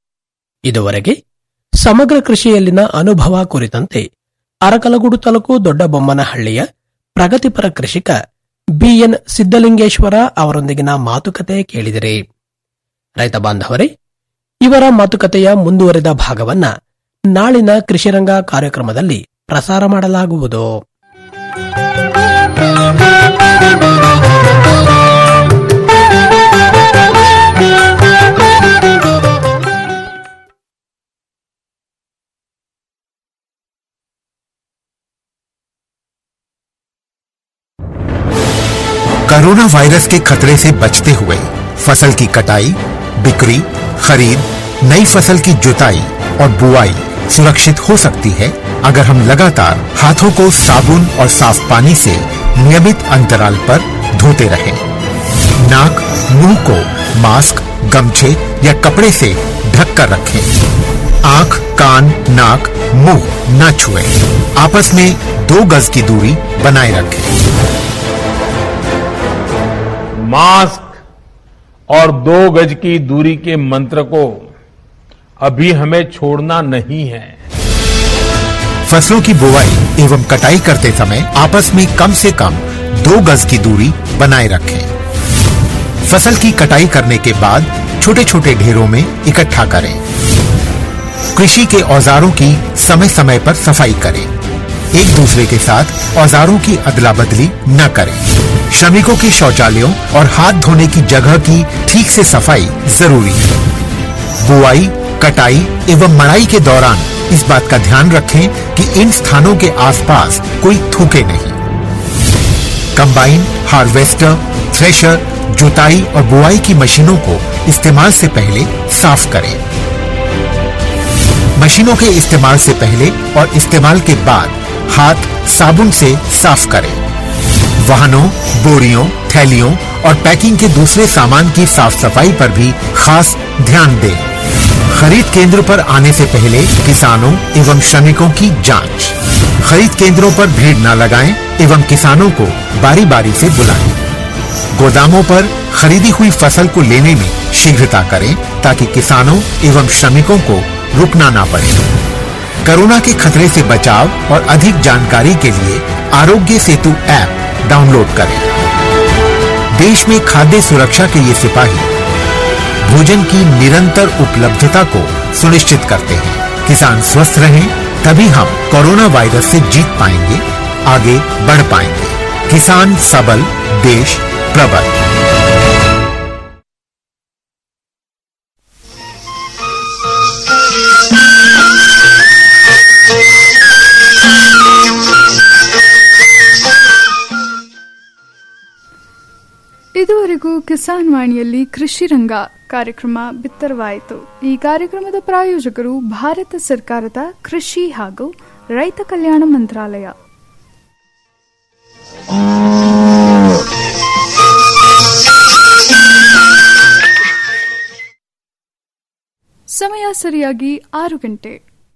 ಇದುವರೆಗೆ ಸಮಗ್ರ ಕೃಷಿಯಲ್ಲಿನ ಅನುಭವ ಕುರಿತಂತೆ ಅರಕಲಗೂಡು ತಾಲೂಕು ದೊಡ್ಡಬೊಮ್ಮನಹಳ್ಳಿಯ ಪ್ರಗತಿಪರ ಕೃಷಿಕ ಬಿಎನ್ ಸಿದ್ದಲಿಂಗೇಶ್ವರ ಅವರೊಂದಿಗಿನ ಮಾತುಕತೆ ಕೇಳಿದಿರಿ ರೈತ ಬಾಂಧವರೇ ಇವರ ಮಾತುಕತೆಯ ಮುಂದುವರೆದ ಭಾಗವನ್ನ ನಾಳಿನ ಕೃಷಿರಂಗ ಕಾರ್ಯಕ್ರಮದಲ್ಲಿ ಪ್ರಸಾರ ಮಾಡಲಾಗುವುದು कोरोना वायरस के खतरे से बचते हुए फसल की कटाई बिक्री खरीद नई फसल की जुताई और बुआई सुरक्षित हो सकती है अगर हम लगातार हाथों को साबुन और साफ पानी से नियमित अंतराल पर धोते रहें। नाक मुंह को मास्क गमछे या कपड़े से ढक कर रखें आंख कान नाक मुंह न छुएं। आपस में दो गज की दूरी बनाए रखें मास्क और दो गज की दूरी के मंत्र को अभी हमें छोड़ना नहीं है फसलों की बुवाई एवं कटाई करते समय आपस में कम से कम दो गज की दूरी बनाए रखें फसल की कटाई करने के बाद छोटे छोटे ढेरों में इकट्ठा करें कृषि के औजारों की समय समय पर सफाई करें एक दूसरे के साथ औजारों की अदला बदली न करें श्रमिकों के शौचालयों और हाथ धोने की जगह की ठीक से सफाई जरूरी है बुआई कटाई एवं मड़ाई के दौरान इस बात का ध्यान रखें कि इन स्थानों के आसपास कोई थूके नहीं कंबाइन हार्वेस्टर थ्रेशर जुताई और बुआई की मशीनों को इस्तेमाल से पहले साफ करें मशीनों के इस्तेमाल से पहले और इस्तेमाल के बाद हाथ साबुन से साफ करें वाहनों बोरियों थैलियों और पैकिंग के दूसरे सामान की साफ सफाई पर भी खास ध्यान दें खरीद केंद्र पर आने से पहले किसानों एवं श्रमिकों की जांच खरीद केंद्रों पर भीड़ न लगाएं एवं किसानों को बारी बारी से बुलाएं गोदामों पर खरीदी हुई फसल को लेने में शीघ्रता करें ताकि किसानों एवं श्रमिकों को रुकना ना पड़े कोरोना के खतरे से बचाव और अधिक जानकारी के लिए आरोग्य सेतु ऐप डाउनलोड करें देश में खाद्य सुरक्षा के ये सिपाही भोजन की निरंतर उपलब्धता को सुनिश्चित करते हैं किसान स्वस्थ रहें तभी हम कोरोना वायरस से जीत पाएंगे आगे बढ़ पाएंगे किसान सबल देश प्रबल ಇದುವರೆಗೂ ಕಿಸಾನ್ ವಾಣಿಯಲ್ಲಿ ಕೃಷಿ ರಂಗ ಕಾರ್ಯಕ್ರಮ ಬಿತ್ತರವಾಯಿತು ಈ ಕಾರ್ಯಕ್ರಮದ ಪ್ರಾಯೋಜಕರು ಭಾರತ ಸರ್ಕಾರದ ಕೃಷಿ ಹಾಗೂ ರೈತ ಕಲ್ಯಾಣ ಮಂತ್ರಾಲಯ ಸಮಯ ಸರಿಯಾಗಿ ಆರು ಗಂಟೆ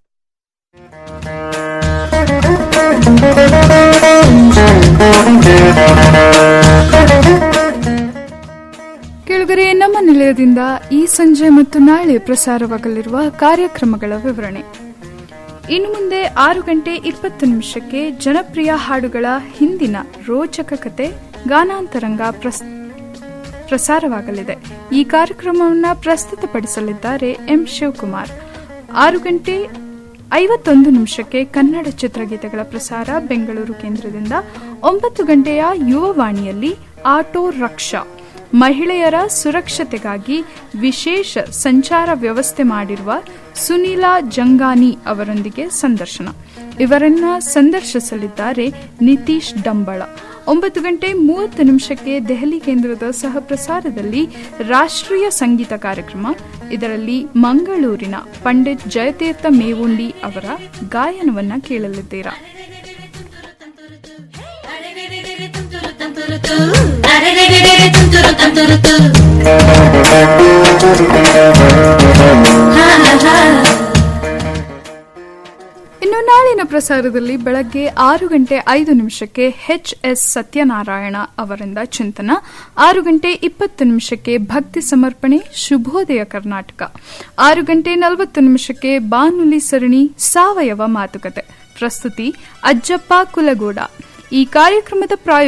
ಕೆಳಗರೆ ನಮ್ಮ ನಿಲಯದಿಂದ ಈ ಸಂಜೆ ಮತ್ತು ನಾಳೆ ಪ್ರಸಾರವಾಗಲಿರುವ ಕಾರ್ಯಕ್ರಮಗಳ ವಿವರಣೆ ಇನ್ನು ಮುಂದೆ ಆರು ಗಂಟೆ ಇಪ್ಪತ್ತು ನಿಮಿಷಕ್ಕೆ ಜನಪ್ರಿಯ ಹಾಡುಗಳ ಹಿಂದಿನ ರೋಚಕ ಕತೆ ಗಾನಾಂತರಂಗ ಪ್ರಸ್- ಪ್ರಸಾರವಾಗಲಿದೆ ಈ ಕಾರ್ಯಕ್ರಮವನ್ನು ಪ್ರಸ್ತುತಪಡಿಸಲಿದ್ದಾರೆ ಎಂ ಶಿವಕುಮಾರ್ ಆರು ಗಂಟೆ ಐವತ್ತೊಂದು ನಿಮಿಷಕ್ಕೆ ಕನ್ನಡ ಚಿತ್ರಗೀತೆಗಳ ಪ್ರಸಾರ ಬೆಂಗಳೂರು ಕೇಂದ್ರದಿಂದ ಒಂಬತ್ತು ಗಂಟೆಯ ಯುವವಾಣಿಯಲ್ಲಿ ಆಟೋ ರಕ್ಷಾ ಮಹಿಳೆಯರ ಸುರಕ್ಷತೆಗಾಗಿ ವಿಶೇಷ ಸಂಚಾರ ವ್ಯವಸ್ಥೆ ಮಾಡಿರುವ ಸುನೀಲಾ ಜಂಗಾನಿ ಅವರೊಂದಿಗೆ ಸಂದರ್ಶನ ಇವರನ್ನ ಸಂದರ್ಶಿಸಲಿದ್ದಾರೆ ನಿತೀಶ್ ಡಂಬಳ ಒಂಬತ್ತು ಗಂಟೆ ಮೂವತ್ತು ನಿಮಿಷಕ್ಕೆ ದೆಹಲಿ ಕೇಂದ್ರದ ಸಹ ಪ್ರಸಾರದಲ್ಲಿ ರಾಷ್ಟ್ರೀಯ ಸಂಗೀತ ಕಾರ್ಯಕ್ರಮ ಇದರಲ್ಲಿ ಮಂಗಳೂರಿನ ಪಂಡಿತ್ ಜಯತೀರ್ಥ ಮೇವುಂಡಿ ಅವರ ಗಾಯನವನ್ನ ಕೇಳಲಿದ್ದೀರಾ ಇನ್ನು ನಾಳಿನ ಪ್ರಸಾರದಲ್ಲಿ ಬೆಳಗ್ಗೆ ಆರು ಗಂಟೆ ಐದು ನಿಮಿಷಕ್ಕೆ ಎಚ್ ಎಸ್ ಸತ್ಯನಾರಾಯಣ ಅವರಿಂದ ಚಿಂತನ ಆರು ಗಂಟೆ ಇಪ್ಪತ್ತು ನಿಮಿಷಕ್ಕೆ ಭಕ್ತಿ ಸಮರ್ಪಣೆ ಶುಭೋದಯ ಕರ್ನಾಟಕ ಆರು ಗಂಟೆ ನಲವತ್ತು ನಿಮಿಷಕ್ಕೆ ಬಾನುಲಿ ಸರಣಿ ಸಾವಯವ ಮಾತುಕತೆ ಪ್ರಸ್ತುತಿ ಅಜ್ಜಪ್ಪ ಕುಲಗೋಡ ಈ ಕಾರ್ಯಕ್ರಮದ ಪ್ರಾಯ